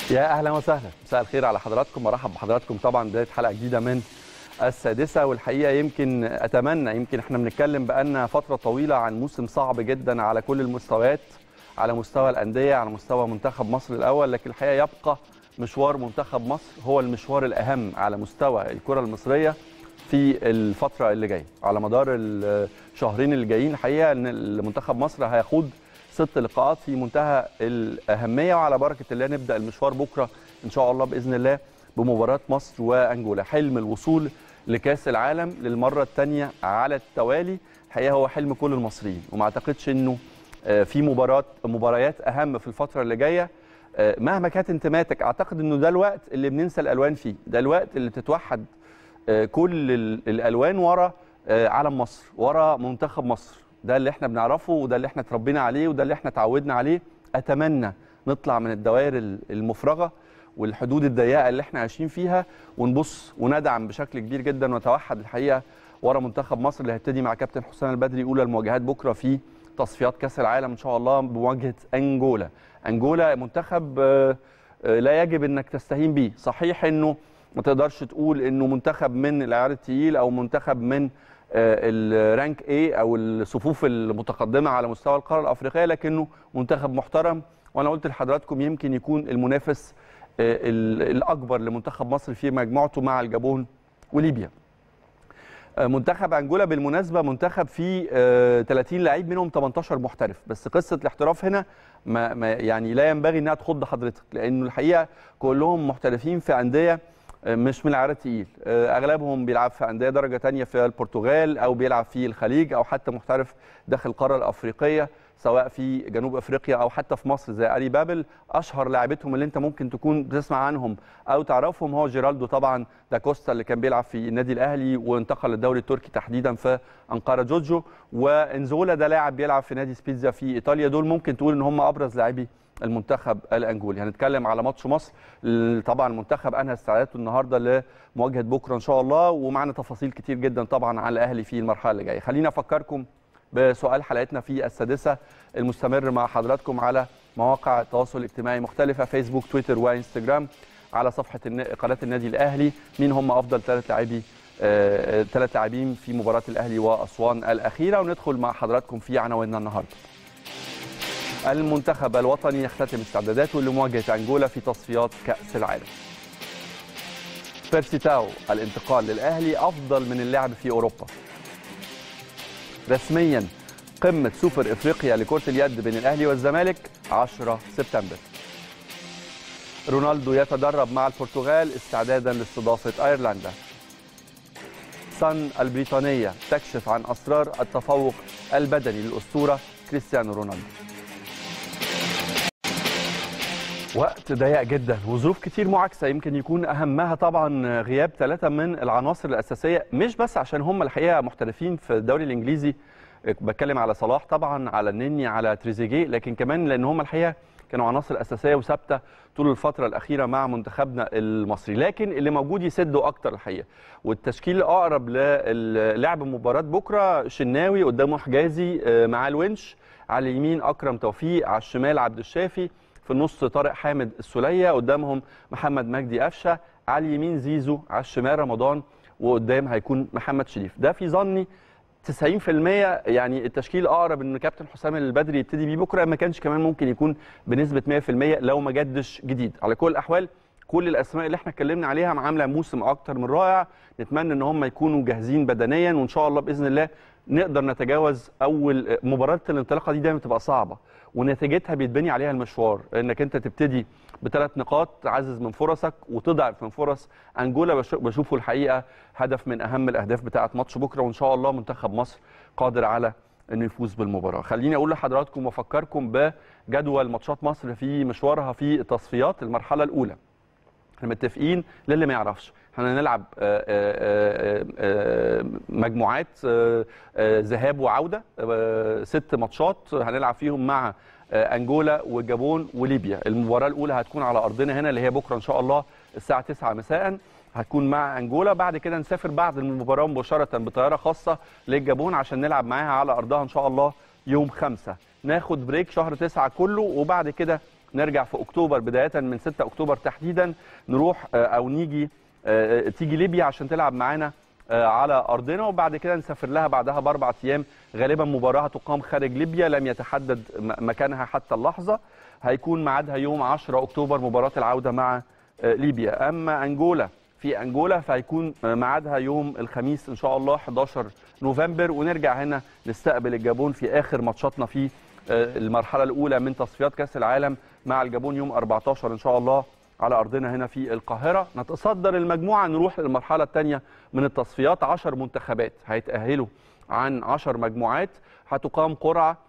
يا اهلا وسهلا مساء الخير على حضراتكم مرحب بحضراتكم طبعا بدايه حلقه جديده من السادسه والحقيقه يمكن اتمنى يمكن احنا بنتكلم بقالنا فتره طويله عن موسم صعب جدا على كل المستويات على مستوى الانديه على مستوى منتخب مصر الاول لكن الحقيقه يبقى مشوار منتخب مصر هو المشوار الاهم على مستوى الكره المصريه في الفتره اللي جايه على مدار الشهرين اللي جايين الحقيقه ان منتخب مصر هيخوض ست لقاءات في منتهى الاهميه وعلى بركه الله نبدا المشوار بكره ان شاء الله باذن الله بمباراه مصر وانجولا حلم الوصول لكاس العالم للمره الثانيه على التوالي الحقيقه هو حلم كل المصريين وما اعتقدش انه في مباراه مباريات اهم في الفتره اللي جايه مهما كانت انتماتك اعتقد انه ده الوقت اللي بننسى الالوان فيه ده الوقت اللي تتوحد كل الالوان ورا علم مصر ورا منتخب مصر ده اللي احنا بنعرفه وده اللي احنا اتربينا عليه وده اللي احنا اتعودنا عليه اتمنى نطلع من الدوائر المفرغه والحدود الضيقه اللي احنا عايشين فيها ونبص وندعم بشكل كبير جدا ونتوحد الحقيقه ورا منتخب مصر اللي هيبتدي مع كابتن حسام البدري اولى المواجهات بكره في تصفيات كاس العالم ان شاء الله بمواجهه انجولا انجولا منتخب لا يجب انك تستهين بيه صحيح انه ما تقدرش تقول انه منتخب من العيار الثقيل او منتخب من الرانك A او الصفوف المتقدمه على مستوى القاره الافريقيه لكنه منتخب محترم وانا قلت لحضراتكم يمكن يكون المنافس الاكبر لمنتخب مصر في مجموعته مع الجابون وليبيا. منتخب انجولا بالمناسبه منتخب فيه 30 لعيب منهم 18 محترف بس قصه الاحتراف هنا ما يعني لا ينبغي انها تخض حضرتك لانه الحقيقه كلهم محترفين في انديه مش من العيار التقيل اغلبهم بيلعب في انديه درجه ثانيه في البرتغال او بيلعب في الخليج او حتى محترف داخل القاره الافريقيه سواء في جنوب افريقيا او حتى في مصر زي اري بابل اشهر لاعبتهم اللي انت ممكن تكون بتسمع عنهم او تعرفهم هو جيرالدو طبعا داكوستا اللي كان بيلعب في النادي الاهلي وانتقل للدوري التركي تحديدا في انقره جوجو وانزولا ده لاعب بيلعب في نادي سبيتزا في ايطاليا دول ممكن تقول ان هم ابرز لاعبي المنتخب الانجولي هنتكلم على ماتش مصر طبعا المنتخب انهى استعداداته النهارده لمواجهه بكره ان شاء الله ومعنا تفاصيل كتير جدا طبعا على الاهلي في المرحله اللي جايه خلينا افكركم بسؤال حلقتنا في السادسه المستمر مع حضراتكم على مواقع التواصل الاجتماعي مختلفه فيسبوك تويتر وانستجرام على صفحه قناه النادي الاهلي مين هم افضل ثلاث لاعبي ثلاث لاعبين في مباراه الاهلي واسوان الاخيره وندخل مع حضراتكم في عناويننا النهارده المنتخب الوطني يختتم استعداداته لمواجهه انجولا في تصفيات كاس العالم بيرسي تاو الانتقال للاهلي افضل من اللعب في اوروبا رسميا قمه سوبر افريقيا لكره اليد بين الاهلي والزمالك 10 سبتمبر رونالدو يتدرب مع البرتغال استعدادا لاستضافه ايرلندا سان البريطانيه تكشف عن اسرار التفوق البدني للاسطوره كريستيانو رونالدو وقت ضيق جدا وظروف كتير معاكسه يمكن يكون اهمها طبعا غياب ثلاثه من العناصر الاساسيه مش بس عشان هم الحقيقه محترفين في الدوري الانجليزي بتكلم على صلاح طبعا على النني على تريزيجيه لكن كمان لان هم الحقيقه كانوا عناصر اساسيه وثابته طول الفتره الاخيره مع منتخبنا المصري لكن اللي موجود يسدوا اكتر الحقيقه والتشكيل الاقرب للعب مباراه بكره شناوي قدامه حجازي مع الونش على اليمين اكرم توفيق على الشمال عبد الشافي في النص طارق حامد السوليه قدامهم محمد مجدي قفشه على اليمين زيزو على الشمال رمضان وقدام هيكون محمد شريف ده في ظني 90% يعني التشكيل اقرب ان كابتن حسام البدري يبتدي بيه بكره ما كانش كمان ممكن يكون بنسبه 100% لو ما جدش جديد على كل الاحوال كل الاسماء اللي احنا اتكلمنا عليها عامله موسم اكتر من رائع نتمنى ان هم يكونوا جاهزين بدنيا وان شاء الله باذن الله نقدر نتجاوز اول مباراه الانطلاقه دي دايما بتبقى صعبه ونتيجتها بيتبني عليها المشوار انك انت تبتدي بثلاث نقاط تعزز من فرصك وتضعف من فرص انجولا بشوفه الحقيقه هدف من اهم الاهداف بتاعه ماتش بكره وان شاء الله منتخب مصر قادر على انه يفوز بالمباراه خليني اقول لحضراتكم وافكركم بجدول ماتشات مصر في مشوارها في تصفيات المرحله الاولى احنا متفقين للي ما يعرفش احنا هنلعب مجموعات ذهاب وعوده ست ماتشات هنلعب فيهم مع انجولا والجابون وليبيا المباراه الاولى هتكون على ارضنا هنا اللي هي بكره ان شاء الله الساعه 9 مساء هتكون مع انجولا بعد كده نسافر بعد المباراه مباشره بطياره خاصه للجابون عشان نلعب معاها على ارضها ان شاء الله يوم خمسة ناخد بريك شهر تسعة كله وبعد كده نرجع في اكتوبر بدايه من 6 اكتوبر تحديدا نروح او نيجي تيجي ليبيا عشان تلعب معانا على ارضنا وبعد كده نسافر لها بعدها باربع ايام غالبا مباراه تقام خارج ليبيا لم يتحدد مكانها حتى اللحظه هيكون ميعادها يوم 10 اكتوبر مباراه العوده مع ليبيا اما انجولا في انجولا فهيكون ميعادها يوم الخميس ان شاء الله 11 نوفمبر ونرجع هنا نستقبل الجابون في اخر ماتشاتنا في المرحله الاولى من تصفيات كاس العالم مع الجابون يوم 14 ان شاء الله على ارضنا هنا في القاهره نتصدر المجموعه نروح للمرحله الثانيه من التصفيات 10 منتخبات هيتاهلوا عن 10 مجموعات هتقام قرعه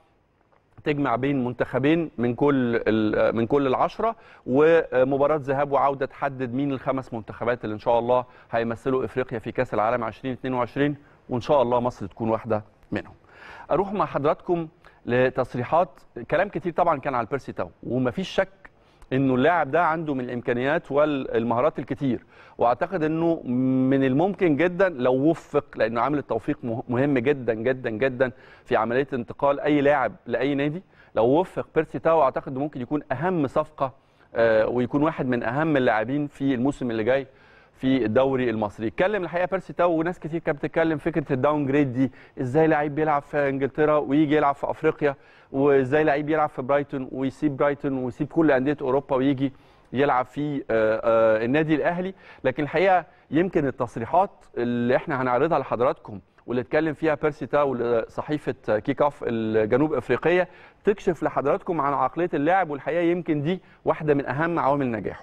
تجمع بين منتخبين من كل من كل العشره ومباراه ذهاب وعوده تحدد مين الخمس منتخبات اللي ان شاء الله هيمثلوا افريقيا في كاس العالم 2022 وان شاء الله مصر تكون واحده منهم. اروح مع حضراتكم لتصريحات كلام كتير طبعا كان على البيرسي تاو ومفيش شك انه اللاعب ده عنده من الامكانيات والمهارات الكتير واعتقد انه من الممكن جدا لو وفق لانه عامل التوفيق مهم جدا جدا جدا في عمليه انتقال اي لاعب لاي نادي لو وفق بيرسي تاو اعتقد انه ممكن يكون اهم صفقه ويكون واحد من اهم اللاعبين في الموسم اللي جاي في الدوري المصري اتكلم الحقيقه بيرسي تاو وناس كتير كانت بتتكلم فكره الداون جريد دي ازاي لعيب بيلعب في انجلترا ويجي يلعب في افريقيا وازاي لعيب يلعب في برايتون ويسيب برايتون ويسيب كل انديه اوروبا ويجي يلعب في النادي الاهلي لكن الحقيقه يمكن التصريحات اللي احنا هنعرضها لحضراتكم واللي اتكلم فيها بيرسي تاو لصحيفه كيك اوف الجنوب افريقيه تكشف لحضراتكم عن عقليه اللاعب والحقيقه يمكن دي واحده من اهم عوامل نجاحه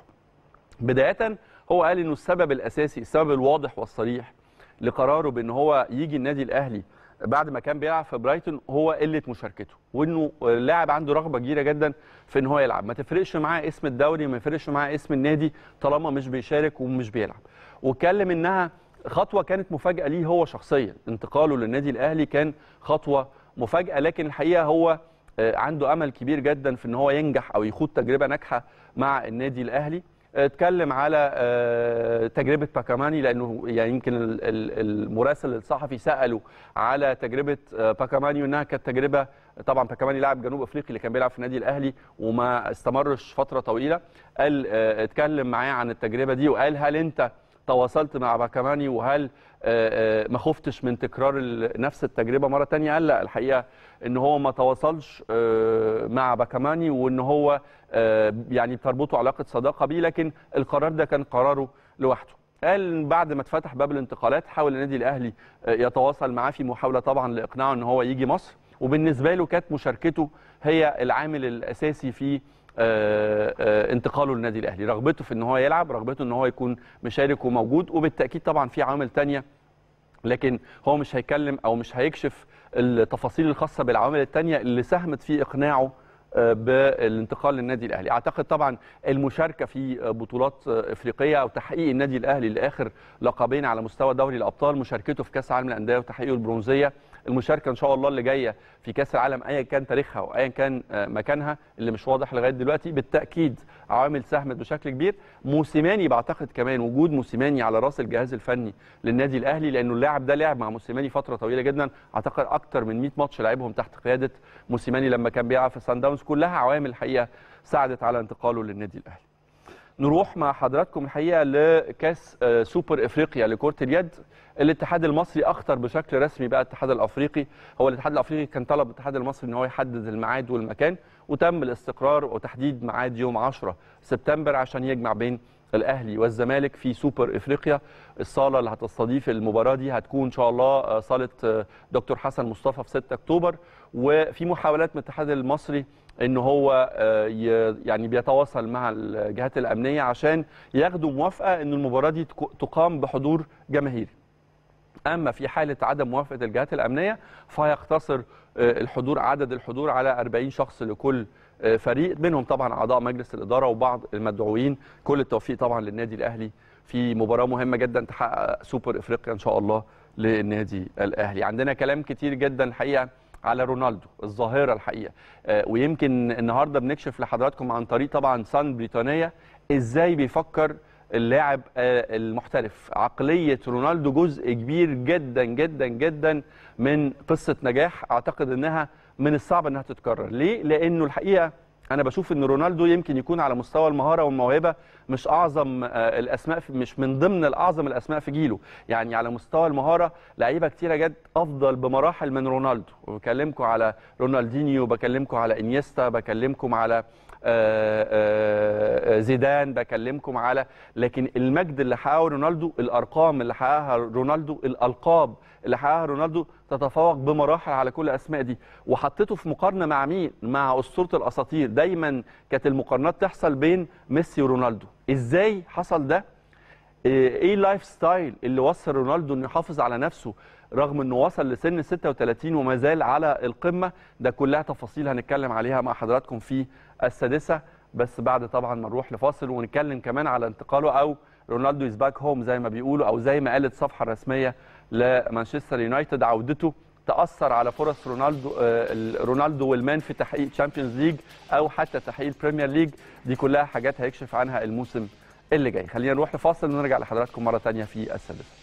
بدايه هو قال انه السبب الاساسي السبب الواضح والصريح لقراره بان هو يجي النادي الاهلي بعد ما كان بيلعب في برايتون هو قله مشاركته وانه اللاعب عنده رغبه كبيره جدا في ان هو يلعب ما تفرقش معاه اسم الدوري ما يفرقش معاه اسم النادي طالما مش بيشارك ومش بيلعب واتكلم انها خطوه كانت مفاجاه ليه هو شخصيا انتقاله للنادي الاهلي كان خطوه مفاجاه لكن الحقيقه هو عنده امل كبير جدا في ان هو ينجح او يخوض تجربه ناجحه مع النادي الاهلي اتكلم على تجربه باكاماني لانه يعني يمكن المراسل الصحفي ساله على تجربه باكاماني وانها كانت تجربه طبعا باكاماني لاعب جنوب افريقي اللي كان بيلعب في النادي الاهلي وما استمرش فتره طويله قال اتكلم معاه عن التجربه دي وقال هل انت تواصلت مع باكاماني وهل ما خفتش من تكرار نفس التجربه مره ثانيه قال لا الحقيقه ان هو ما تواصلش مع باكاماني وان هو يعني بتربطه علاقه صداقه بيه لكن القرار ده كان قراره لوحده قال بعد ما اتفتح باب الانتقالات حاول النادي الاهلي يتواصل معاه في محاوله طبعا لاقناعه ان هو يجي مصر وبالنسبه له كانت مشاركته هي العامل الاساسي في انتقاله للنادي الاهلي رغبته في ان هو يلعب رغبته ان هو يكون مشارك وموجود وبالتاكيد طبعا في عوامل ثانيه لكن هو مش هيكلم او مش هيكشف التفاصيل الخاصه بالعوامل الثانيه اللي ساهمت في اقناعه بالانتقال للنادي الاهلي اعتقد طبعا المشاركه في بطولات افريقيه او تحقيق النادي الاهلي لاخر لقبين على مستوى دوري الابطال مشاركته في كاس العالم للانديه وتحقيقه البرونزيه المشاركه ان شاء الله اللي جايه في كاس العالم ايا كان تاريخها وايا كان مكانها اللي مش واضح لغايه دلوقتي بالتاكيد عوامل ساهمت بشكل كبير موسيماني بعتقد كمان وجود موسيماني على راس الجهاز الفني للنادي الاهلي لانه اللاعب ده لعب مع موسيماني فتره طويله جدا اعتقد اكتر من 100 ماتش لعبهم تحت قياده موسيماني لما كان بيلعب في سان داونز كلها عوامل الحقيقه ساعدت على انتقاله للنادي الاهلي نروح مع حضراتكم الحقيقه لكاس سوبر افريقيا لكره اليد الاتحاد المصري اخطر بشكل رسمي بقى الاتحاد الافريقي هو الاتحاد الافريقي كان طلب الاتحاد المصري ان هو يحدد الميعاد والمكان وتم الاستقرار وتحديد ميعاد يوم 10 سبتمبر عشان يجمع بين الاهلي والزمالك في سوبر افريقيا الصاله اللي هتستضيف المباراه دي هتكون ان شاء الله صاله دكتور حسن مصطفى في 6 اكتوبر وفي محاولات من الاتحاد المصري ان هو يعني بيتواصل مع الجهات الامنيه عشان ياخدوا موافقه ان المباراه دي تقام بحضور جماهيري اما في حاله عدم موافقه الجهات الامنيه فهيقتصر الحضور عدد الحضور على 40 شخص لكل فريق منهم طبعا اعضاء مجلس الاداره وبعض المدعوين كل التوفيق طبعا للنادي الاهلي في مباراه مهمه جدا تحقق سوبر افريقيا ان شاء الله للنادي الاهلي عندنا كلام كتير جدا الحقيقه على رونالدو الظاهره الحقيقه ويمكن النهارده بنكشف لحضراتكم عن طريق طبعا سان بريطانيه ازاي بيفكر اللاعب المحترف عقليه رونالدو جزء كبير جدا جدا جدا من قصه نجاح اعتقد انها من الصعب انها تتكرر ليه لانه الحقيقه انا بشوف ان رونالدو يمكن يكون على مستوى المهاره والموهبه مش اعظم الاسماء مش من ضمن الاعظم الاسماء في جيله يعني على مستوى المهاره لعيبه كتيره جد افضل بمراحل من رونالدو وبكلمكم على رونالدينيو بكلمكم على انيستا بكلمكم على زيدان بكلمكم على لكن المجد اللي حققه رونالدو الارقام اللي حققها رونالدو الالقاب اللي حققها رونالدو تتفوق بمراحل على كل الاسماء دي وحطيته في مقارنه مع مين مع اسطوره الاساطير دايما كانت المقارنات تحصل بين ميسي ورونالدو ازاي حصل ده ايه اللايف ستايل اللي وصل رونالدو انه يحافظ على نفسه رغم انه وصل لسن 36 وما زال على القمه ده كلها تفاصيل هنتكلم عليها مع حضراتكم في السادسه بس بعد طبعا ما نروح لفاصل ونتكلم كمان على انتقاله او رونالدو از باك هوم زي ما بيقولوا او زي ما قالت الصفحه الرسميه لمانشستر يونايتد عودته تاثر على فرص رونالدو رونالدو والمان في تحقيق تشامبيونز ليج او حتى تحقيق البريمير ليج دي كلها حاجات هيكشف عنها الموسم اللي جاي خلينا نروح لفاصل ونرجع لحضراتكم مره ثانيه في السادسه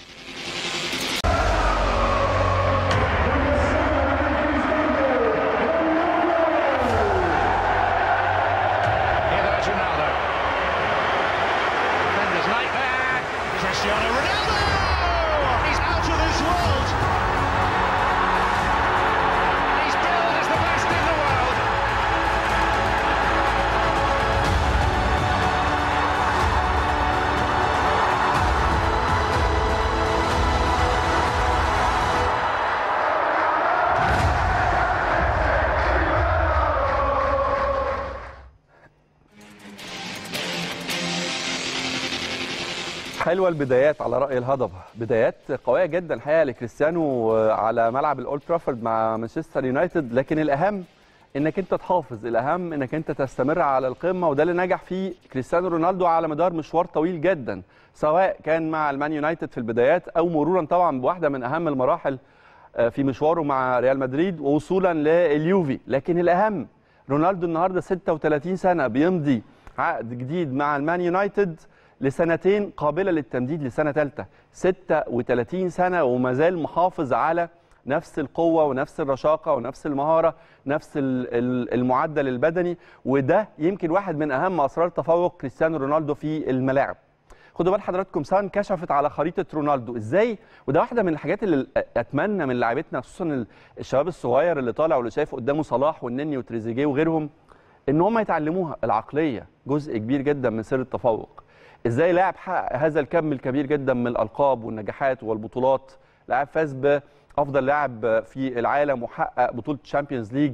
حلوه البدايات على راي الهضبه بدايات قويه جدا الحقيقه لكريستيانو على ملعب الاولد ترافورد مع مانشستر يونايتد لكن الاهم انك انت تحافظ الاهم انك انت تستمر على القمه وده اللي نجح فيه كريستيانو رونالدو على مدار مشوار طويل جدا سواء كان مع المان يونايتد في البدايات او مرورا طبعا بواحده من اهم المراحل في مشواره مع ريال مدريد ووصولا لليوفي لكن الاهم رونالدو النهارده 36 سنه بيمضي عقد جديد مع المان يونايتد لسنتين قابله للتمديد لسنه ثالثه 36 سنه وما زال محافظ على نفس القوه ونفس الرشاقه ونفس المهاره نفس المعدل البدني وده يمكن واحد من اهم اسرار تفوق كريستيانو رونالدو في الملاعب خدوا بال حضراتكم سان كشفت على خريطه رونالدو ازاي وده واحده من الحاجات اللي اتمنى من لاعبتنا خصوصا الشباب الصغير اللي طالع واللي شايف قدامه صلاح والنني وتريزيجيه وغيرهم ان هم يتعلموها العقليه جزء كبير جدا من سر التفوق ازاي لاعب حقق هذا الكم الكبير جدا من الالقاب والنجاحات والبطولات لاعب فاز بافضل لاعب في العالم وحقق بطوله تشامبيونز ليج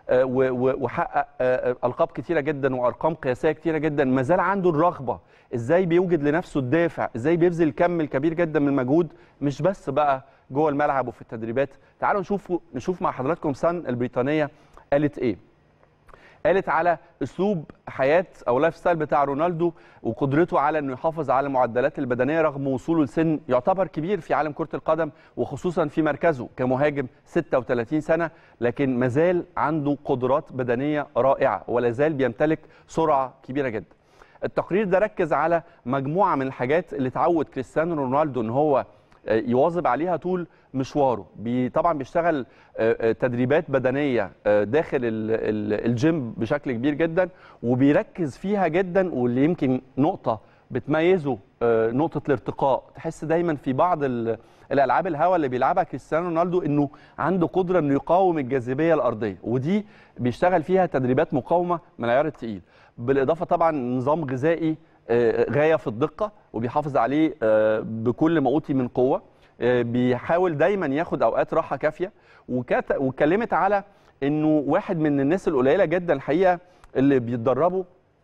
وحقق القاب كتيره جدا وارقام قياسيه كتيره جدا ما زال عنده الرغبه ازاي بيوجد لنفسه الدافع ازاي بيبذل الكم الكبير جدا من المجهود مش بس بقى جوه الملعب وفي التدريبات تعالوا نشوف نشوف مع حضراتكم سان البريطانيه قالت ايه قالت على اسلوب حياه او لايف ستايل بتاع رونالدو وقدرته على انه يحافظ على المعدلات البدنيه رغم وصوله لسن يعتبر كبير في عالم كره القدم وخصوصا في مركزه كمهاجم 36 سنه لكن مازال عنده قدرات بدنيه رائعه ولا زال بيمتلك سرعه كبيره جدا. التقرير ده ركز على مجموعه من الحاجات اللي تعود كريستيانو رونالدو ان هو يواظب عليها طول مشواره بي طبعا بيشتغل تدريبات بدنيه داخل الجيم بشكل كبير جدا وبيركز فيها جدا واللي يمكن نقطه بتميزه نقطه الارتقاء تحس دايما في بعض الالعاب الهوا اللي بيلعبها كريستيانو رونالدو انه عنده قدره انه يقاوم الجاذبيه الارضيه ودي بيشتغل فيها تدريبات مقاومه من العيار الثقيل بالاضافه طبعا نظام غذائي غايه في الدقه وبيحافظ عليه بكل ما اوتي من قوه بيحاول دايما ياخد اوقات راحه كافيه واتكلمت على انه واحد من الناس القليله جدا الحقيقه اللي بيتدربوا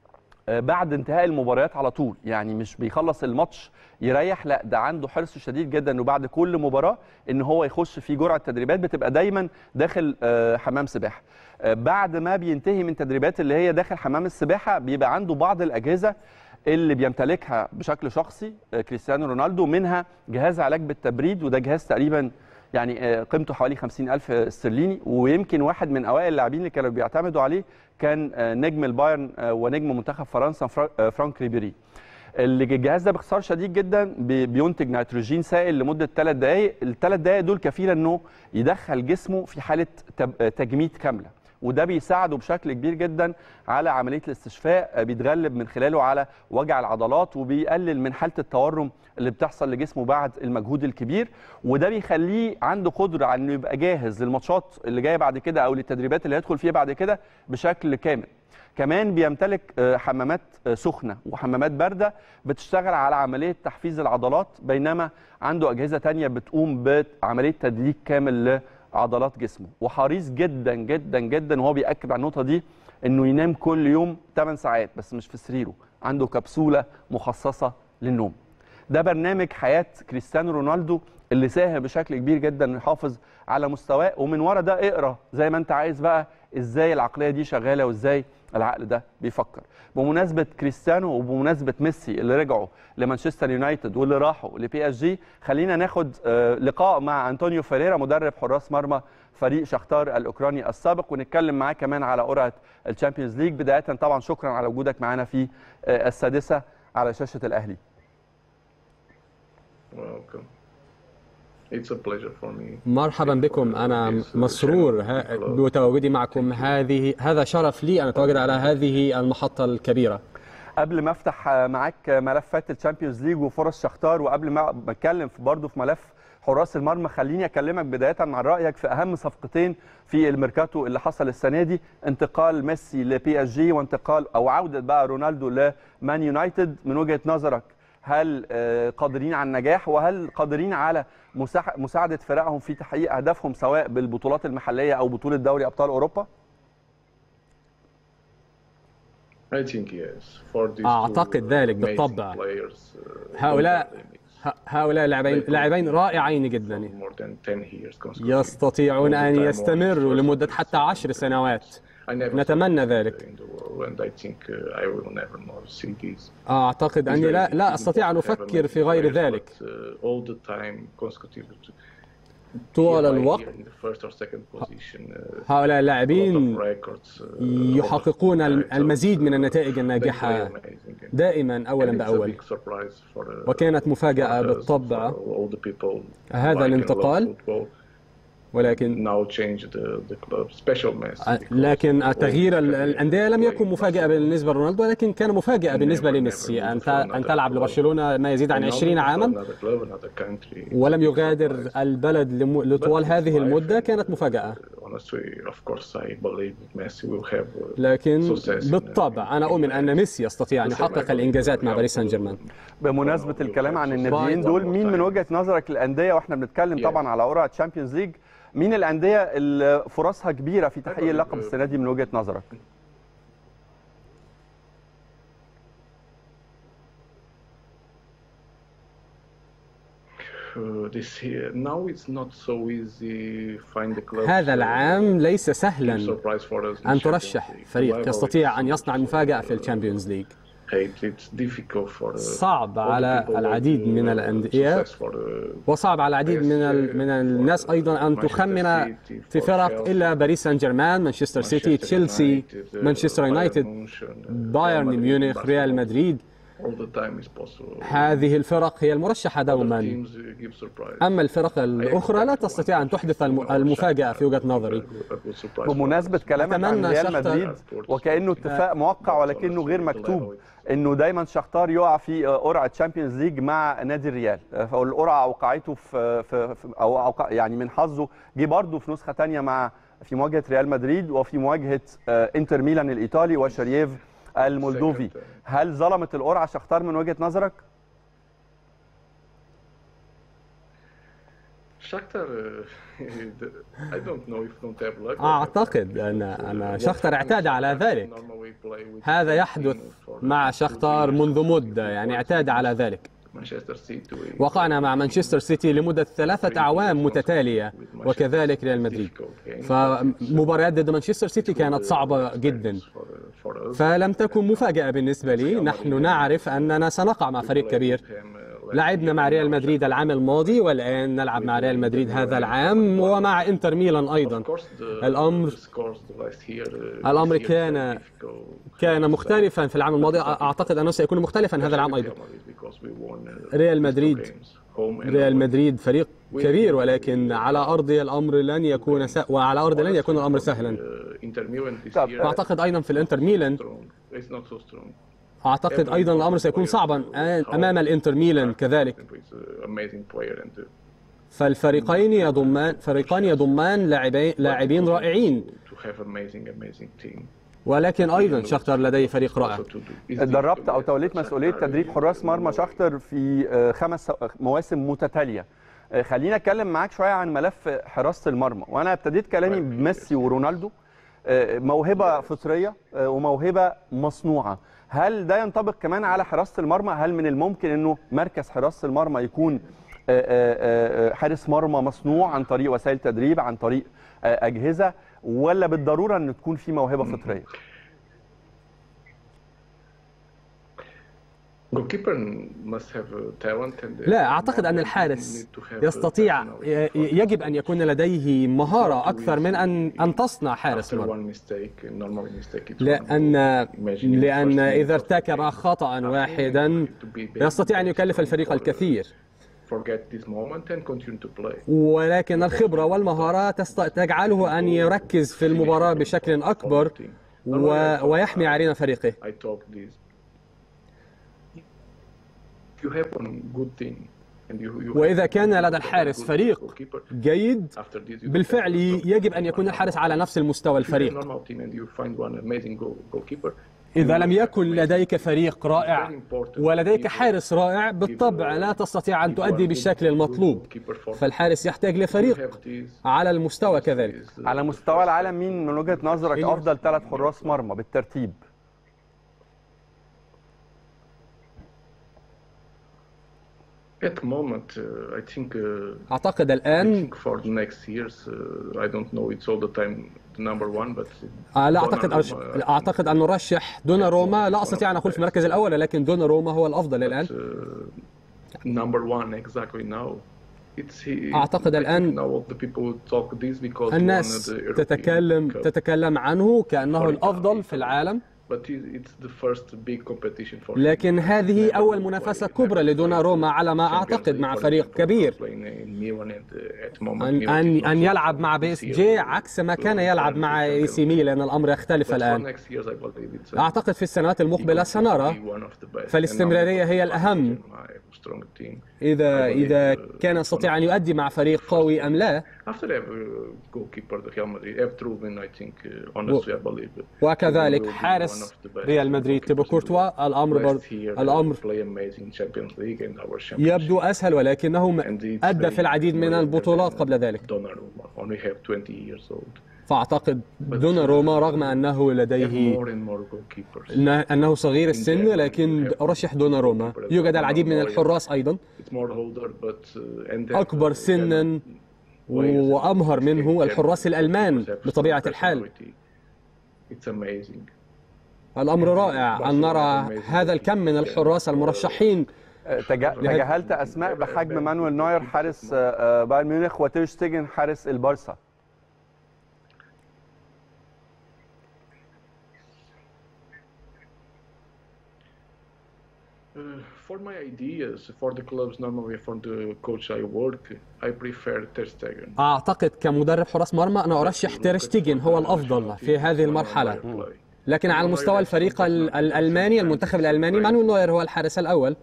بعد انتهاء المباريات على طول يعني مش بيخلص الماتش يريح لا ده عنده حرص شديد جدا انه بعد كل مباراه ان هو يخش في جرعه تدريبات بتبقى دايما داخل حمام سباحه بعد ما بينتهي من تدريبات اللي هي داخل حمام السباحه بيبقى عنده بعض الاجهزه اللي بيمتلكها بشكل شخصي كريستيانو رونالدو منها جهاز علاج بالتبريد وده جهاز تقريبا يعني قيمته حوالي 50 ألف استرليني ويمكن واحد من أوائل اللاعبين اللي كانوا بيعتمدوا عليه كان نجم البايرن ونجم منتخب فرنسا فرانك ريبيري الجهاز ده باختصار شديد جدا بينتج نيتروجين سائل لمده ثلاث دقائق الثلاث دقائق دول كفيله انه يدخل جسمه في حاله تجميد كامله وده بيساعده بشكل كبير جدا على عمليه الاستشفاء بيتغلب من خلاله على وجع العضلات وبيقلل من حاله التورم اللي بتحصل لجسمه بعد المجهود الكبير وده بيخليه عنده قدره على انه يبقى جاهز للماتشات اللي جايه بعد كده او للتدريبات اللي هيدخل فيها بعد كده بشكل كامل كمان بيمتلك حمامات سخنه وحمامات بارده بتشتغل على عمليه تحفيز العضلات بينما عنده اجهزه تانية بتقوم بعمليه تدليك كامل لعضلات جسمه وحريص جدا جدا جدا وهو بياكد على النقطه دي انه ينام كل يوم 8 ساعات بس مش في سريره عنده كبسوله مخصصه للنوم ده برنامج حياه كريستيانو رونالدو اللي ساهم بشكل كبير جدا انه يحافظ على مستواه ومن ورا ده اقرا زي ما انت عايز بقى ازاي العقليه دي شغاله وازاي العقل ده بيفكر بمناسبه كريستيانو وبمناسبه ميسي اللي رجعوا لمانشستر يونايتد واللي راحوا لبي اس جي خلينا ناخد لقاء مع انطونيو فيريرا مدرب حراس مرمى فريق شختار الاوكراني السابق ونتكلم معاه كمان على قرعه الشامبيونز ليج بدايه طبعا شكرا على وجودك معانا في السادسه على شاشه الاهلي Welcome. It's a pleasure for me. مرحبا بكم انا مسرور بتواجدي معكم هذه هذا شرف لي ان اتواجد على هذه المحطه الكبيره قبل ما افتح معاك ملفات الشامبيونز ليج وفرص شختار وقبل ما اتكلم برضه في ملف حراس المرمى خليني اكلمك بدايه عن رايك في اهم صفقتين في الميركاتو اللي حصل السنه دي انتقال ميسي لبي اس جي وانتقال او عوده بقى رونالدو لمان يونايتد من وجهه نظرك هل قادرين على النجاح وهل قادرين على مساعده فرقهم في تحقيق اهدافهم سواء بالبطولات المحليه او بطوله دوري ابطال اوروبا؟ اعتقد ذلك بالطبع هؤلاء هؤلاء لاعبين لاعبين رائعين جدا يستطيعون ان يستمروا لمده حتى عشر سنوات نتمنى ذلك أعتقد أني لا, لا أستطيع أن أفكر في غير ذلك طوال الوقت هؤلاء اللاعبين يحققون المزيد من النتائج الناجحة دائما أولا بأول وكانت مفاجأة بالطبع هذا الانتقال ولكن لكن تغيير الانديه لم يكن مفاجاه بالنسبه لرونالدو ولكن كان مفاجاه بالنسبه لميسي ان ان تلعب لبرشلونه ما يزيد عن 20 عاما ولم يغادر البلد لطوال هذه المده كانت مفاجاه لكن بالطبع انا اؤمن ان ميسي يستطيع ان يحقق الانجازات مع باريس سان جيرمان بمناسبه الكلام عن الناديين دول مين من وجهه نظرك الانديه واحنا بنتكلم طبعا على قرعه تشامبيونز ليج مين الانديه اللي فرصها كبيره في تحقيق اللقب السنه دي من وجهه نظرك؟ هذا العام ليس سهلا أن ترشح فريق يستطيع أن يصنع المفاجأة في الشامبيونز ليج صعب على العديد من الأندية وصعب على العديد من من الناس أيضا أن تخمن في فرق إلا باريس سان جيرمان مانشستر سيتي تشيلسي مانشستر يونايتد بايرن ميونخ ريال مدريد هذه الفرق هي المرشحة دوما أما الفرق الأخرى لا تستطيع أن تحدث المفاجأة في وجهة نظري بمناسبة كلامك عن ريال مدريد وكأنه اتفاق موقع ولكنه غير مكتوب انه دايما شختار يقع في قرعه تشامبيونز ليج مع نادي الريال فالقرعه اوقعته في, في, في او أوقع يعني من حظه جه برضه في نسخه ثانيه مع في مواجهه ريال مدريد وفي مواجهه انتر ميلان الايطالي وشرييف المولدوفي هل ظلمت القرعه شختار من وجهه نظرك؟ اعتقد ان ان شختر اعتاد على ذلك هذا يحدث مع شختار منذ مده يعني اعتاد على ذلك وقعنا مع مانشستر سيتي لمدة ثلاثة أعوام متتالية وكذلك ريال مدريد فمباريات ضد مانشستر سيتي كانت صعبة جدا فلم تكن مفاجأة بالنسبة لي نحن نعرف أننا سنقع مع فريق كبير لعبنا مع ريال مدريد العام الماضي والآن نلعب مع ريال مدريد هذا العام ومع انتر ميلان أيضا الأمر الأمر كان كان مختلفا في العام الماضي أعتقد أنه سيكون مختلفا هذا العام أيضا ريال مدريد ريال مدريد فريق كبير ولكن على ارضه الامر لن يكون س... وعلى ارضه لن يكون الامر سهلا اعتقد ايضا في الانتر ميلان اعتقد ايضا الامر سيكون صعبا امام الانتر ميلان كذلك فالفريقين يضمان فريقان يضمان لاعبين لاعبين رائعين ولكن ايضا شختر لديه فريق رائع دربت او توليت مسؤوليه تدريب حراس مرمى شختر في خمس مواسم متتاليه خلينا اتكلم معاك شويه عن ملف حراسه المرمى وانا ابتديت كلامي بميسي ورونالدو موهبه فطريه وموهبه مصنوعه هل ده ينطبق كمان على حراسه المرمى هل من الممكن انه مركز حراسه المرمى يكون حارس مرمى مصنوع عن طريق وسائل تدريب عن طريق اجهزه ولا بالضروره ان تكون في موهبه فطريه لا اعتقد ان الحارس يستطيع يجب ان يكون لديه مهاره اكثر من ان ان تصنع حارس مرمى لان لان اذا ارتكب خطا واحدا يستطيع ان يكلف الفريق الكثير ولكن الخبرة والمهارة تجعله أن يركز في المباراة بشكل أكبر و... ويحمي عرين فريقه وإذا كان لدى الحارس فريق جيد بالفعل يجب أن يكون الحارس على نفس المستوى الفريق إذا لم يكن لديك فريق رائع ولديك حارس رائع بالطبع لا تستطيع أن تؤدي بالشكل المطلوب فالحارس يحتاج لفريق على المستوى كذلك على مستوى العالم مين من وجهة نظرك أفضل ثلاث حراس مرمى بالترتيب At the moment, uh, I think. Uh, أعتقد الآن. I think for the next years, uh, I don't know. It's all the time the number one, but. لا أعتقد أرش... أعتقد أن نرشح دونا روما لا أستطيع أن أقول في المركز الأول لكن دونا روما هو الأفضل الآن. number one exactly now. أعتقد الآن الناس تتكلم تتكلم عنه كأنه الأفضل في العالم لكن هذه أول منافسة كبرى لدونا روما على ما أعتقد مع فريق كبير أن, أن, أن يلعب مع بي اس جي عكس ما كان يلعب مع اي سي ميلان الأمر يختلف الآن أعتقد في السنوات المقبلة سنرى فالاستمرارية هي الأهم إذا إذا كان يستطيع أن يؤدي مع فريق قوي أم لا وكذلك حارس ريال مدريد تيبو كورتوا الأمر بر... الأمر يبدو أسهل ولكنه أدى في العديد من البطولات قبل ذلك فأعتقد دوناروما رغم أنه لديه أنه صغير السن لكن أرشح دوناروما يوجد العديد من الحراس أيضا أكبر سنا وأمهر منه الحراس الألمان بطبيعة الحال الأمر رائع أن نرى هذا الكم من الحراس المرشحين تجاهلت أسماء بحجم مانويل نوير حارس بايرن ميونخ وتير ستيجن حارس البارسا for my ideas for the clubs normally for the coach I work I prefer Ter Stegen. أعتقد كمدرب حراس مرمى أنا أرشح تير شتيجن هو الأفضل في هذه المرحلة لكن على مستوى الفريق الألماني المنتخب الألماني مانويل نوير هو الحارس الأول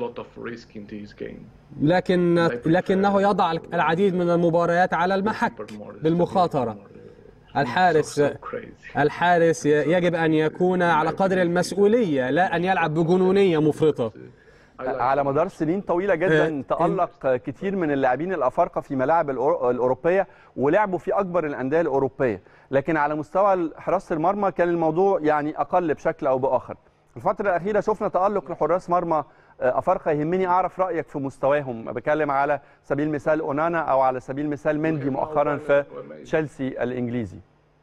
لكن لكنه يضع العديد من المباريات على المحك بالمخاطرة الحارس الحارس يجب ان يكون على قدر المسؤوليه لا ان يلعب بجنونيه مفرطه على مدار سنين طويله جدا تالق كتير من اللاعبين الافارقه في ملاعب الاوروبيه ولعبوا في اكبر الانديه الاوروبيه لكن على مستوى حراسه المرمى كان الموضوع يعني اقل بشكل او باخر الفتره الاخيره شفنا تالق لحراس مرمى افارقه يهمني اعرف رايك في مستواهم بكلم على سبيل المثال اونانا او على سبيل المثال مندي مؤخرا في تشيلسي الانجليزي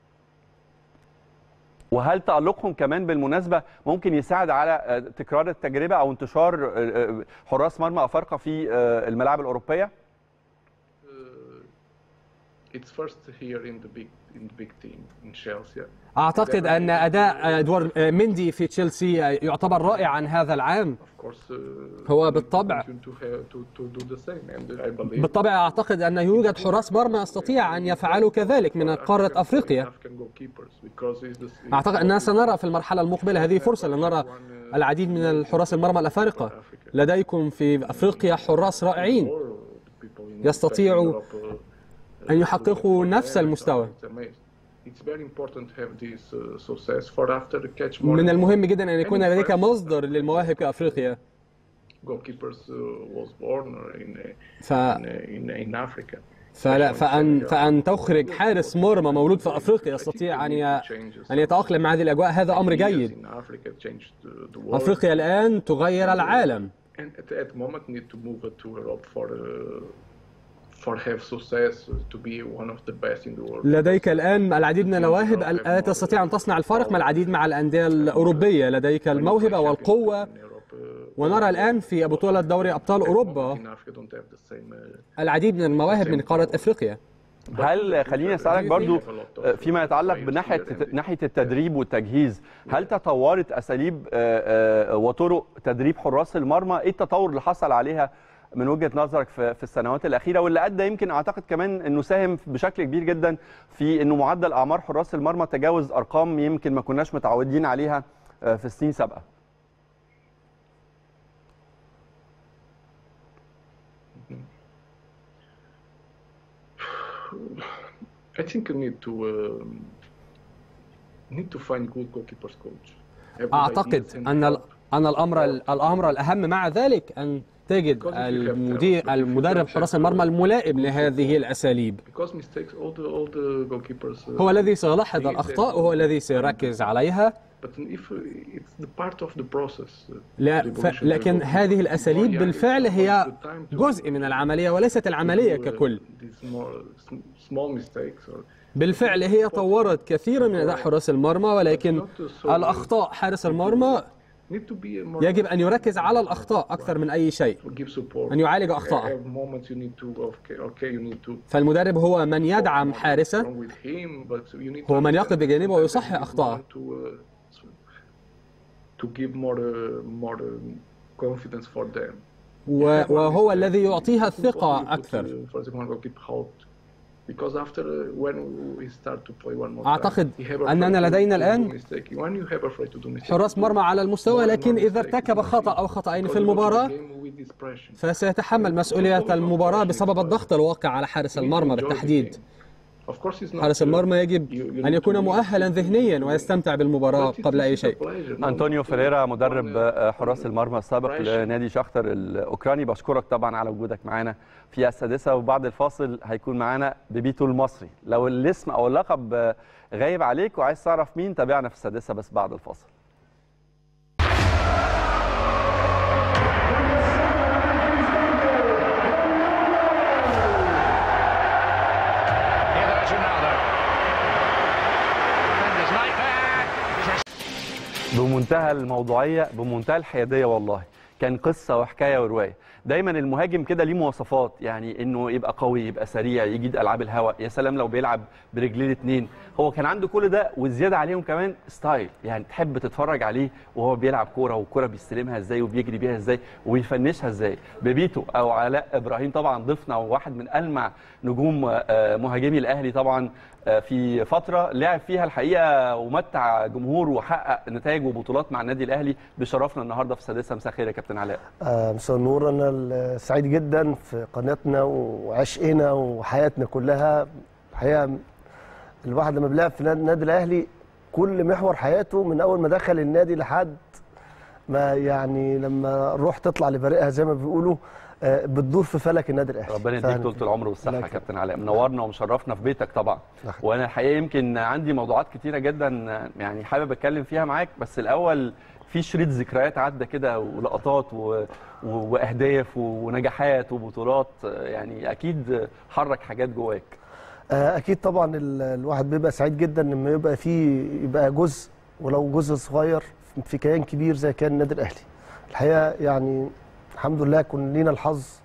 وهل تألقهم كمان بالمناسبة ممكن يساعد على تكرار التجربة أو انتشار حراس مرمى أفارقة في الملاعب الأوروبية؟ it's first here in the big in the big team in Chelsea. أعتقد أن أداء أدوار مندي في تشيلسي يعتبر رائعا هذا العام Of course, uh, هو we بالطبع. continue to have to, to do the same, and I believe بالطبع أعتقد أن يوجد حراس مرمى يستطيع أن يفعلوا كذلك من قارة أفريقيا African goalkeepers because it's the أعتقد أننا سنرى في المرحلة المقبلة هذه فرصة لنرى العديد من الحراس المرمى الأفارقة لديكم في أفريقيا حراس رائعين more people in يستطيعوا Europe, uh, أن يحققوا نفس المستوى It's amazing. It's very important to have this uh, success for after the catch more من المهم جدا أن يكون لديك مصدر للمواهب كأفريقيا goalkeepers uh, was born in uh, ف... in, in, in Africa. فلا فأن فأن تخرج حارس مرمى مولود في أفريقيا يستطيع أن ي... أن يتأقلم مع هذه الأجواء هذا أمر جيد In Africa changed the, the world. أفريقيا الآن تغير العالم And at that moment need to move it to Europe for uh, for have success uh, to be one of the best in the world. لديك الآن العديد من المواهب التي تستطيع أن تصنع الفارق مع العديد مع الأندية الأوروبية لديك الموهبة والقوة In Europe, uh, ونرى الآن في بطولة دوري أبطال أوروبا in Africa don't have the same. Uh, العديد من المواهب من قارة أفريقيا هل خليني اسالك برضو فيما يتعلق بناحيه ناحيه التدريب والتجهيز هل تطورت اساليب آه، آه، وطرق تدريب حراس المرمى ايه التطور اللي حصل عليها من وجهه نظرك في في السنوات الاخيره واللي ادى يمكن اعتقد كمان انه ساهم بشكل كبير جدا في انه معدل اعمار حراس المرمى تجاوز ارقام يمكن ما كناش متعودين عليها آه، في السنين السابقه I think you need to um, need to find good goalkeepers coach. Have good أعتقد ideas and أن ال- help. أن الأمر الأمر الأهم مع ذلك أن تجد المدير المدرب حراس المرمى الملائم لهذه الأساليب Because mistakes, all the all the goalkeepers. uh, هو الذي سيلاحظ الأخطاء وهو الذي سيركز عليها But if uh, it's the part of the process. uh, لا the ف... evolution of لكن the هذه goalkeeper. الأساليب Yeah, بالفعل it's هي the time to- جزء من العملية وليست العملية to, uh, ككل these small- sm- small mistakes or بالفعل هي طورت كثيرا من أداء حراس المرمى ولكن الأخطاء حارس المرمى need to be a more يجب أن يركز على الأخطاء أكثر من أي شيء give support. أن يعالج أخطاءه Have moments you need to okay, okay you need to فالمدرب هو من يدعم حارسه wrong with him, but you need هو to من understand يقف بجانبه that ويصحح you need أخطاءه. to, uh, to give more uh, more uh, confidence for them. و- وهو الذي يعطيها الثقة أكثر For example, goalkeeper halt. Because after uh, when we start to play one more أعتقد time, you have أننا afraid to- لدينا to do الآن mistake. When you have afraid to do mistake, حراس مرمى على المستوى لكن إذا ارتكب خطأ أو خطأين في المباراة فسيتحمل مسؤولية المباراة بسبب الضغط الواقع على حارس المرمى بالتحديد حارس المرمى يجب أن يكون مؤهلا ذهنيا ويستمتع بالمباراة قبل أي شيء انطونيو فيريرا مدرب آه، حراس المرمى السابق لنادي شختر الاوكراني بشكرك طبعا على وجودك معانا في السادسه وبعد الفاصل هيكون معانا بيبيتو المصري لو الاسم او اللقب آه، غايب عليك وعايز تعرف مين تابعنا في السادسه بس بعد الفاصل Here goes Ronaldo. Defenders nightmare. بمنتهى الموضوعيه بمنتهى الحياديه والله كان قصه وحكايه وروايه دايما المهاجم كده ليه مواصفات يعني انه يبقى قوي يبقى سريع يجيد العاب الهواء يا سلام لو بيلعب برجلين اتنين هو كان عنده كل ده وزياده عليهم كمان ستايل يعني تحب تتفرج عليه وهو بيلعب كوره والكوره بيستلمها ازاي وبيجري بيها ازاي وبيفنشها ازاي بيبيتو او علاء ابراهيم طبعا ضيفنا وواحد من المع نجوم آه، مهاجمي الاهلي طبعا آه، في فتره لعب فيها الحقيقه ومتع جمهور وحقق نتائج وبطولات مع النادي الاهلي بشرفنا النهارده في السادسه مساء الخير يا كابتن علاء آه، مساء النور انا ال- سعيد جدا في قناتنا وعشقنا وحياتنا كلها الحقيقه الواحد لما بيلعب في نادي النادي الاهلي كل محور حياته من اول ما دخل النادي لحد ما يعني لما الروح تطلع لفريقها زي ما بيقولوا آه، بتدور في فلك النادي الاهلي ربنا يديك فاهم؟ طولة العمر والصحة الله يا يكرمك. كابتن علاء منورنا ومشرفنا في بيتك طبعا الله وانا الحقيقة يمكن عندي موضوعات كتيرة جدا يعني حابب اتكلم فيها معاك بس الاول في شريط ذكريات عدى كده ولقطات و... و... واهداف ونجاحات وبطولات يعني اكيد حرك حاجات جواك آه، اكيد طبعا ال- الواحد بيبقى سعيد جدا لما يبقى فيه يبقى جزء ولو جزء صغير في كيان كبير زي كان النادي الاهلي الحقيقه يعني الحمد لله كنا لينا الحظ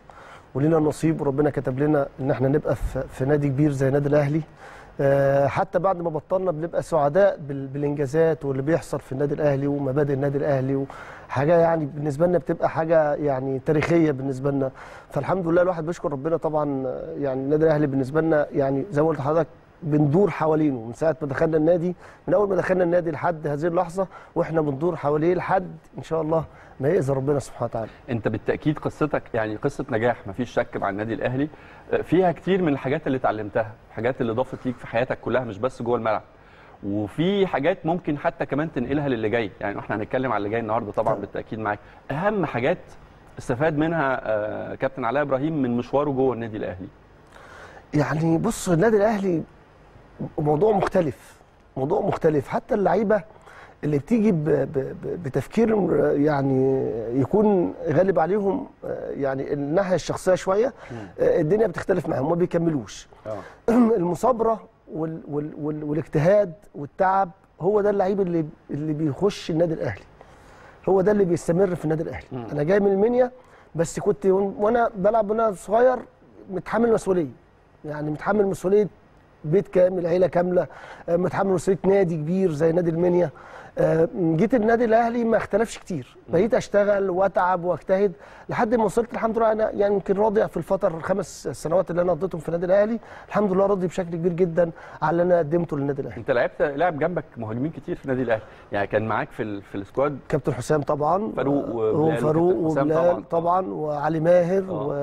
ولينا نصيب وربنا كتب لنا ان احنا نبقى في, في نادي كبير زي النادي الاهلي آه، حتى بعد ما بطلنا بنبقى سعداء بال- بالانجازات واللي بيحصل في النادي الاهلي ومبادئ النادي الاهلي وحاجه يعني بالنسبه لنا بتبقى حاجه يعني تاريخيه بالنسبه لنا فالحمد لله الواحد بيشكر ربنا طبعا آه، يعني النادي الاهلي بالنسبه لنا يعني زي ما قلت لحضرتك بندور حوالينه من ساعه ما دخلنا النادي من اول ما دخلنا النادي لحد هذه اللحظه واحنا بندور حواليه لحد ان شاء الله ما يأذى ربنا سبحانه وتعالى انت بالتاكيد قصتك يعني قصه نجاح مفيش شك مع النادي الاهلي آه، فيها كتير من الحاجات اللي اتعلمتها الحاجات اللي ضافت ليك في حياتك كلها مش بس جوه الملعب وفي حاجات ممكن حتى كمان تنقلها للي جاي يعني احنا هنتكلم على اللي جاي النهارده طبعا طبعا. بالتاكيد معاك اهم حاجات استفاد منها آه، كابتن علاء ابراهيم من مشواره جوه النادي الاهلي يعني بص النادي الاهلي موضوع مختلف موضوع مختلف حتى اللعيبه اللي بتيجي ب- ب- ب- بتفكير يعني يكون غالب عليهم آه، يعني الناحيه الشخصيه شويه آه، الدنيا بتختلف معاهم ما بيكملوش اه المثابره وال وال وال والاجتهاد والتعب هو ده اللعيب اللي اللي بيخش النادي الاهلي هو ده اللي بيستمر في النادي الاهلي مم. انا جاي من المنيا بس كنت وأن- وانا بلعب وانا صغير متحمل مسؤوليه يعني متحمل مسؤوليه بيت كامل عيله كامله آه، متحمل مسؤوليه نادي كبير زي نادي المنيا آه، جيت النادي الاهلي ما اختلفش كتير بقيت اشتغل واتعب واجتهد لحد ما وصلت الحمد لله انا يعني يمكن راضي في الفتره الخمس سنوات اللي انا قضيتهم في النادي الاهلي الحمد لله راضي بشكل كبير جدا على اللي انا قدمته للنادي الاهلي انت لعبت لعب جنبك مهاجمين كتير في النادي الاهلي يعني كان معاك في ال- في السكواد كابتن حسام طبعا فاروق آه، وبلال فاروق وكابتن حسام وبلال طبعاً. طبعا, طبعا وعلي ماهر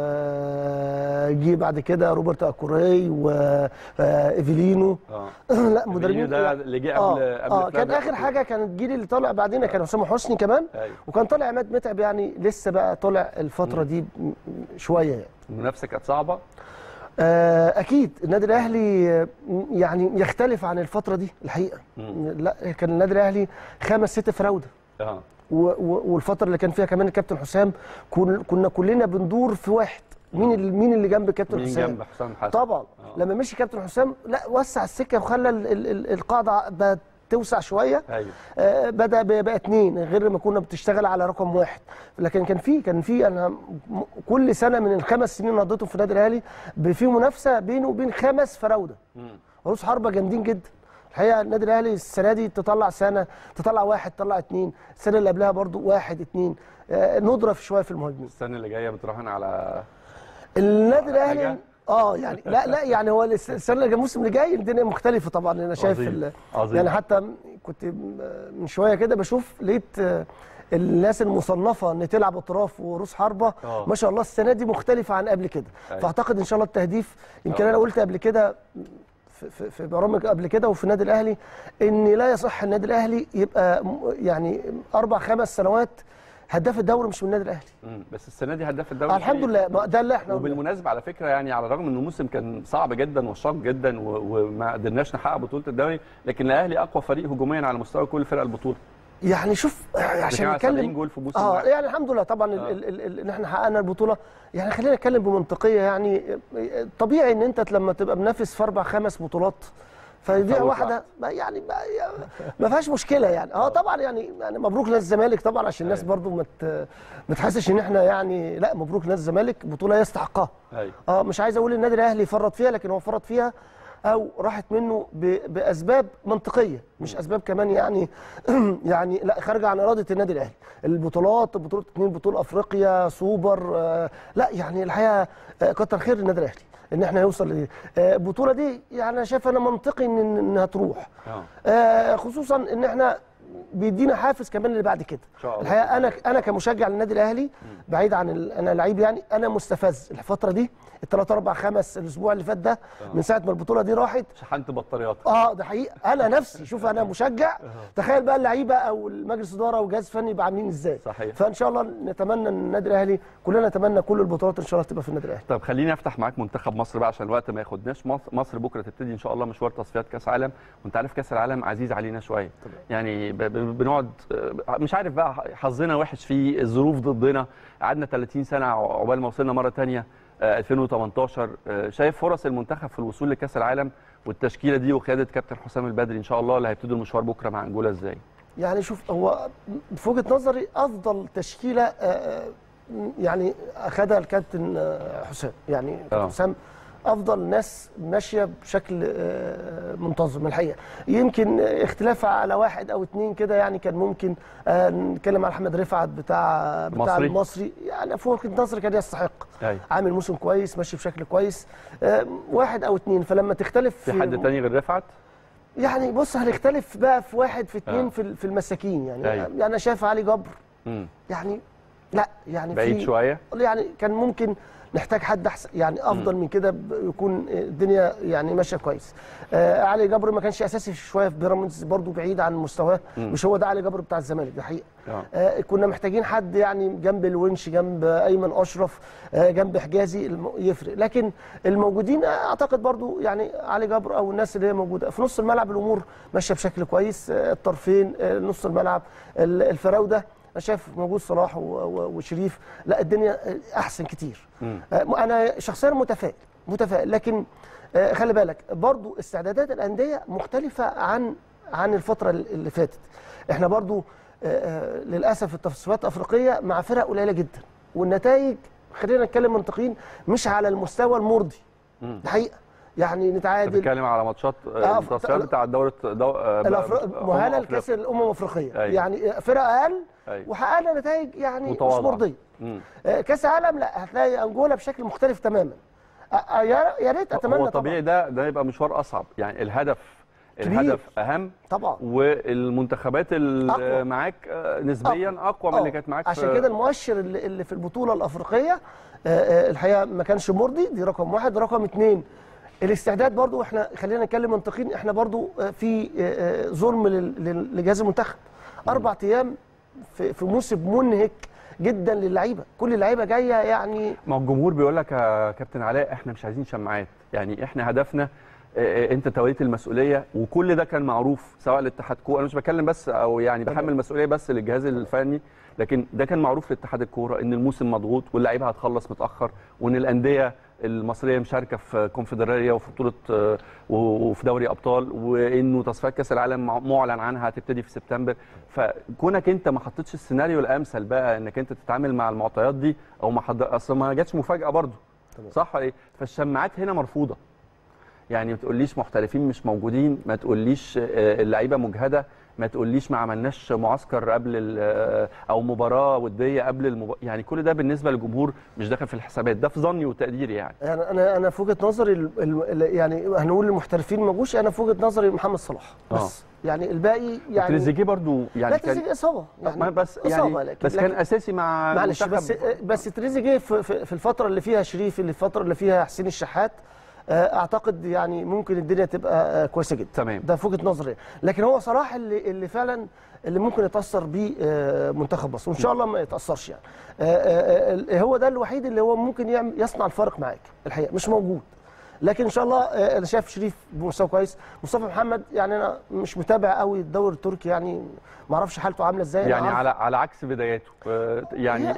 آه. وجي بعد كده روبرت اكوري وايفيلينو اه لا مدربين مدربين ده اللي جه قبل اه, قبل آه كان فلان اخر أكوري. حاجه كان الجيل اللي طالع بعدين كان حسام حسني كمان ايوه وكان طالع عماد متعب يعني لسه بقى طالع الفتره دي م- م- شويه يعني المنافسه كانت صعبه آه، اكيد النادي الاهلي آه، يعني يختلف عن الفتره دي الحقيقه مم. لا كان النادي الاهلي خمس ست فراوده اه و- و- والفتره اللي كان فيها كمان الكابتن حسام كن- كنا كلنا بندور في واحد مين اللي مين اللي جنب الكابتن مين حسام جنب حسام حسن طبعا آه. لما مشي كابتن حسام لا وسع السكه وخلى ال- ال- ال- القاعده بقت توسع شويه ايوه آه، بدا ب- بقى اثنين غير ما كنا بتشتغل على رقم واحد لكن كان في كان في انا م- كل سنه من الخمس سنين اللي قضيتهم في النادي الاهلي ب- في منافسه بينه وبين خمس فراوده مم. رؤوس حربه جامدين جدا الحقيقه النادي الاهلي السنه دي تطلع سنه تطلع واحد تطلع اثنين السنه اللي قبلها برضو واحد اثنين آه، ندره في شويه في المهاجمين السنه اللي جايه بتراهن على النادي حاجة؟ الاهلي اه يعني لا لا يعني هو الس- السنه اللي الموسم اللي جاي الدنيا مختلفه طبعا انا شايف عظيم. ال- عظيم. يعني حتى كنت من شويه كده بشوف لقيت آه، الناس المصنفه ان تلعب اطراف ورؤوس حربه آه. ما شاء الله السنه دي مختلفه عن قبل كده أيوة. فاعتقد ان شاء الله التهديف يمكن آه. انا قلت قبل كده في- في في برامج قبل كده وفي النادي الاهلي ان لا يصح النادي الاهلي يبقى م- يعني اربع خمس سنوات هداف الدوري مش من النادي الاهلي مم. بس السنه دي هداف الدوري آه الحمد لله ما ده اللي احنا قلناه. وبالمناسبه على فكره يعني على الرغم ان الموسم كان صعب جدا وشاق جدا و- وما قدرناش نحقق بطوله الدوري لكن الاهلي اقوى فريق هجوميا على مستوى كل فرق البطوله يعني شوف عشان على 70 نتكلم جول في موسم اه واحد. يعني الحمد لله طبعا آه. آه. ال- ال- ال- ان احنا حققنا البطوله يعني خلينا نتكلم بمنطقيه يعني طبيعي ان انت لما تبقى منافس في اربع خمس بطولات فيضيع تفوت واحده ما يعني ما, ما فيهاش مشكله يعني اه طبعا يعني يعني مبروك نادي الزمالك طبعا عشان الناس أيوة. برضو ما ت- ما تحسش ان احنا يعني لا مبروك نادي الزمالك بطوله يستحقها ايوه اه مش عايز اقول النادي الاهلي فرط فيها لكن هو فرط فيها او راحت منه ب- باسباب منطقيه مش اسباب كمان يعني يعني لا خارجه عن اراده النادي الاهلي البطولات بطوله اثنين بطوله افريقيا سوبر آه لا يعني الحقيقه آه كتر خير النادي الاهلي ان احنا نوصل لدي آه البطوله دي يعني انا شايف انا منطقي ان انها تروح اه آه خصوصا ان احنا بيدينا حافز كمان اللي بعد كده إن شاء الله. الحقيقه انا انا كمشجع للنادي الاهلي بعيد عن ال... انا لعيب يعني انا مستفز الفتره دي الثلاث اربع خمس الاسبوع اللي فات ده من ساعه ما البطوله دي راحت شحنت بطاريات اه ده حقيقه انا نفسي شوف انا مشجع تخيل بقى اللعيبه او المجلس الاداره وجهاز فني يبقى عاملين ازاي صحيح. فان شاء الله نتمنى ان النادي الاهلي كلنا نتمنى كل البطولات ان شاء الله تبقى في النادي الاهلي طب خليني افتح معاك منتخب مصر بقى عشان الوقت ما ياخدناش مصر- مصر بكره تبتدي ان شاء الله مشوار تصفيات كاس عالم وانت عارف كاس العالم عزيز علينا شويه يعني ب- ب- بنقعد آه، مش عارف بقى حظنا وحش فيه الظروف ضدنا قعدنا 30 سنه عقبال ما وصلنا مره ثانيه 2018 آه، شايف فرص المنتخب في الوصول لكاس العالم والتشكيله دي وقياده كابتن حسام البدري ان شاء الله اللي هيبتدوا المشوار بكره مع انجولا ازاي يعني شوف هو في وجهه نظري افضل تشكيله آه، يعني اخذها الكابتن حسام يعني حسام افضل ناس ماشيه بشكل منتظم الحقيقه يمكن اختلاف على واحد او اثنين كده يعني كان ممكن نتكلم على احمد رفعت بتاع بتاع مصري. المصري يعني فوق النصر كان يستحق أي. عامل موسم كويس ماشي بشكل كويس واحد او اثنين فلما تختلف في حد تاني غير رفعت يعني بص هنختلف بقى في واحد في اثنين آه. في المساكين يعني أي. يعني انا شايف علي جبر مم. يعني لا يعني بعيد في شويه يعني كان ممكن نحتاج حد احسن يعني افضل م. من كده يكون الدنيا يعني ماشيه كويس آه علي جبر ما كانش اساسي شويه في بيراميدز برضه بعيد عن مستواه مش هو ده علي جبر بتاع الزمالك ده حقيقه آه. آه كنا محتاجين حد يعني جنب الونش جنب ايمن اشرف آه جنب حجازي يفرق لكن الموجودين اعتقد برضه يعني علي جبر او الناس اللي هي موجوده في نص الملعب الامور ماشيه بشكل كويس آه الطرفين آه نص الملعب الفراوده انا شايف موجود صلاح وشريف لا الدنيا احسن كتير مم. انا شخصيا متفائل متفائل لكن خلي بالك برضو استعدادات الانديه مختلفه عن عن الفتره اللي فاتت احنا برضو للاسف التصفيات الافريقيه مع فرق قليله جدا والنتائج خلينا نتكلم منطقيين مش على المستوى المرضي ده حقيقه يعني نتعادل بتتكلم على ماتشات التصفيات بتاع الدوري دو... مؤهله لكاس الامم الافريقيه أيوة. يعني فرق اقل أيوة. وحققنا نتائج يعني متواضعة. مش مرضيه كاس عالم لا هتلاقي انجولا بشكل مختلف تماما يا ريت اتمنى هو طبيعي ده ده يبقى مشوار اصعب يعني الهدف كبير. الهدف اهم طبعا والمنتخبات اللي أقوى. معاك نسبيا اقوى, أقوى من اللي كانت معاك عشان كده المؤشر اللي, اللي في البطوله الافريقيه الحقيقه ما كانش مرضي دي رقم واحد رقم اثنين الاستعداد برضو احنا خلينا نتكلم منطقيين احنا برضو في ظلم لجهاز المنتخب اربع ايام في, في موسم منهك جدا للعيبه كل اللعيبه جايه يعني ما الجمهور بيقول لك يا كابتن علاء احنا مش عايزين شماعات يعني احنا هدفنا انت توليت المسؤوليه وكل ده كان معروف سواء لاتحاد كوره انا مش بتكلم بس او يعني بحمل المسؤوليه بس للجهاز الفني لكن ده كان معروف لاتحاد الكوره ان الموسم مضغوط واللعيبه هتخلص متاخر وان الانديه المصريه مشاركه في كونفدراليه وفي بطوله وفي دوري ابطال وانه تصفيات كاس العالم معلن عنها هتبتدي في سبتمبر فكونك انت ما حطيتش السيناريو الامثل بقى انك انت تتعامل مع المعطيات دي او ما حد... اصل ما جاتش مفاجاه برضه صح ولا ايه؟ فالشماعات هنا مرفوضه يعني ما تقوليش محترفين مش موجودين ما تقوليش اللعيبه مجهده ما تقوليش ما عملناش معسكر قبل او مباراه وديه قبل المب... يعني كل ده بالنسبه للجمهور مش داخل في الحسابات ده في ظني وتقديري يعني انا انا انا في وجهه نظري ال... ال... يعني هنقول المحترفين ما جوش انا في وجهه نظري محمد صلاح بس آه. يعني الباقي يعني تريزيجيه برضو يعني لا تريزيجيه اصابه يعني بس يعني لكن بس كان اساسي مع معلش بس بس تريزيجيه في, في الفتره اللي فيها شريف اللي الفتره اللي فيها حسين الشحات اعتقد يعني ممكن الدنيا تبقى كويسه جدا تمام ده في وجهه نظري لكن هو صلاح اللي اللي فعلا اللي ممكن يتاثر بيه منتخب مصر وان شاء الله ما يتاثرش يعني هو ده الوحيد اللي هو ممكن يعمل يصنع الفارق معاك الحقيقه مش موجود لكن ان شاء الله انا شايف شريف بمستوى كويس مصطفى محمد يعني انا مش متابع قوي الدوري التركي يعني ما اعرفش حالته عامله ازاي يعني على على عكس بداياته يعني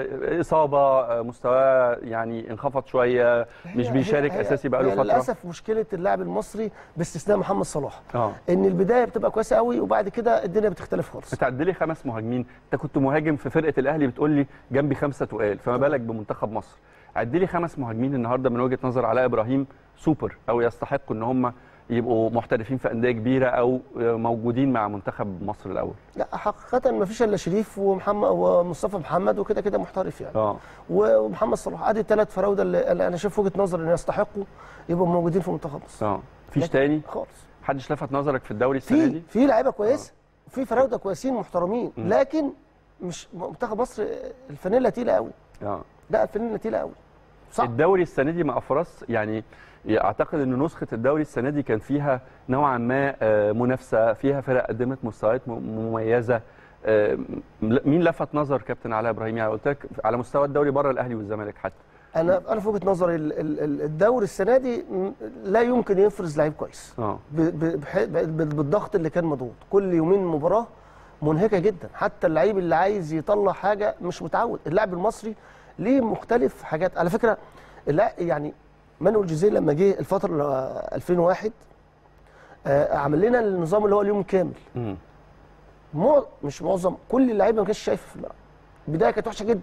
الاصابه مستواه يعني انخفض شويه مش بيشارك هي اساسي بقاله فتره للاسف مشكله اللاعب المصري باستثناء محمد صلاح اه ان البدايه بتبقى كويسه قوي وبعد كده الدنيا بتختلف خالص بتعد لي خمس مهاجمين انت كنت مهاجم في فرقه الاهلي بتقول لي جنبي خمسه تقال فما بالك بمنتخب مصر عد لي خمس مهاجمين النهارده من وجهه نظر علاء ابراهيم سوبر او يستحقوا ان هم يبقوا محترفين في انديه كبيره او موجودين مع منتخب مصر الاول لا حقيقه ما فيش الا شريف ومحمد ومصطفى محمد وكده كده محترف يعني اه ومحمد صلاح ادي الثلاث فراوده اللي انا شايف وجهه نظر ان يستحقوا يبقوا موجودين في منتخب مصر اه مفيش تاني خالص محدش لفت نظرك في الدوري السنه دي في في لعيبه كويسه في فراوده كويسين محترمين م. لكن مش منتخب مصر الفانيلا تقيله قوي اه لا الفانيلا تقيله قوي صح الدوري السنه دي مع افراس يعني اعتقد ان نسخه الدوري السنه دي كان فيها نوعا ما منافسه فيها فرق قدمت مستويات مميزه مين لفت نظر كابتن علاء ابراهيم يعني قلت لك على مستوى الدوري بره الاهلي والزمالك حتى انا انا في وجهه نظري الدوري السنه دي لا يمكن يفرز لعيب كويس اه بالضغط اللي كان مضغوط كل يومين مباراه منهكه جدا حتى اللعيب اللي عايز يطلع حاجه مش متعود اللاعب المصري ليه مختلف حاجات على فكره لا يعني مانويل جوزيه لما جه الفتره 2001 آه عمل لنا النظام اللي هو اليوم كامل مو مش معظم كل اللعيبه ما كانتش شايفه في الملعب البدايه كانت وحشه جدا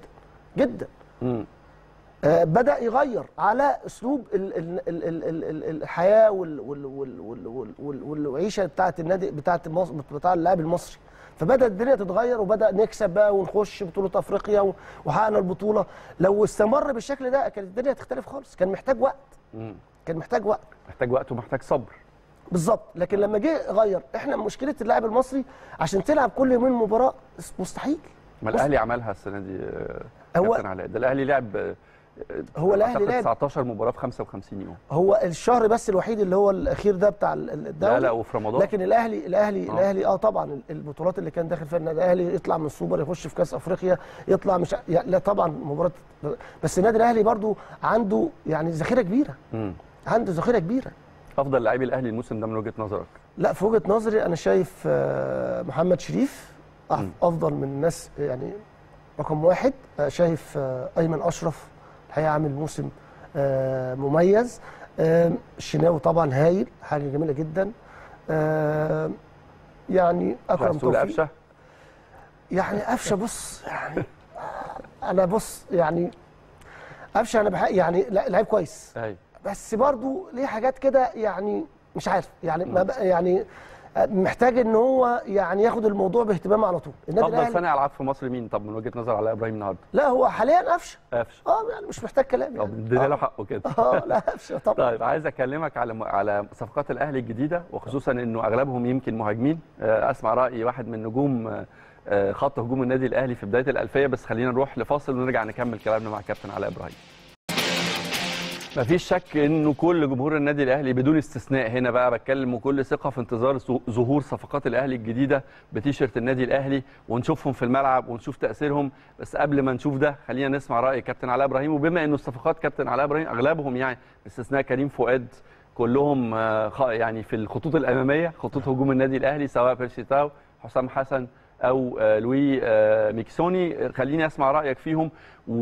جدا مم. آه، بدا يغير على اسلوب ال- ال- ال- ال- ال- ال- الحياه وال- وال- وال- وال- وال- وال- والعيشه بتاعه النادي بتاعه المص- بتاع اللاعب المصري فبدا الدنيا تتغير وبدا نكسب بقى ونخش بطوله افريقيا و- وحققنا البطوله لو استمر بالشكل ده كانت الدنيا هتختلف خالص كان محتاج وقت مم. كان محتاج وقت محتاج وقت ومحتاج صبر بالظبط لكن لما جه غير احنا مشكله اللاعب المصري عشان تلعب كل يومين مباراه مستحيل ما بص- الاهلي عملها السنه دي آه، هو- كابتن علاء ده الاهلي لعب آه، هو الأهلي أعتقد لعب- 19 مباراه في 55 يوم هو الشهر بس الوحيد اللي هو الاخير ده بتاع ال- ال- الدوري لا لا وفي رمضان لكن الاهلي الاهلي آه. الاهلي اه طبعا البطولات اللي كان داخل فيها النادي الاهلي يطلع من السوبر يخش في كاس افريقيا يطلع مش ع- يعني لا طبعا مباراه بس النادي الاهلي برضو عنده يعني ذخيره كبيره مم. عنده ذخيره كبيره افضل لاعبي الاهلي الموسم ده من وجهه نظرك لا في وجهه نظري انا شايف آه، محمد شريف أف- مم. افضل من الناس يعني رقم واحد آه، شايف آه، ايمن اشرف الحقيقه عامل موسم آه، مميز آه، الشناوي طبعا هايل حاجه جميله جدا آه، يعني اكرم عايز تقول توفيق قفشه يعني قفشه بص يعني انا بص يعني قفشه انا بحق يعني لا- لعيب كويس ايوه بس برضو ليه حاجات كده يعني مش عارف يعني ما بقى يعني محتاج ان هو يعني ياخد الموضوع باهتمام على طول النادي افضل الاهلي صانع العاب في مصر مين طب من وجهه نظر علاء ابراهيم النهارده لا هو حاليا قفشه قفشه اه يعني مش محتاج كلام طب يعني ادينا له حقه كده اه لا قفشه طبعا طيب عايز اكلمك على على صفقات الاهلي الجديده وخصوصا انه اغلبهم يمكن مهاجمين آه، اسمع راي واحد من نجوم آه، آه، خط هجوم النادي الاهلي في بدايه الالفيه بس خلينا نروح لفاصل ونرجع نكمل كلامنا مع كابتن علاء ابراهيم مفيش شك انه كل جمهور النادي الاهلي بدون استثناء هنا بقى بتكلم وكل ثقه في انتظار ظهو- ظهور صفقات الاهلي الجديده بتيشرت النادي الاهلي ونشوفهم في الملعب ونشوف تاثيرهم بس قبل ما نشوف ده خلينا نسمع راي كابتن علاء ابراهيم وبما انه الصفقات كابتن علاء ابراهيم اغلبهم يعني باستثناء كريم فؤاد كلهم آه، خ- يعني في الخطوط الاماميه خطوط هجوم النادي الاهلي سواء بيرسي تاو حسام حسن او آه، لوي آه، ميكسوني آه، خليني اسمع رايك فيهم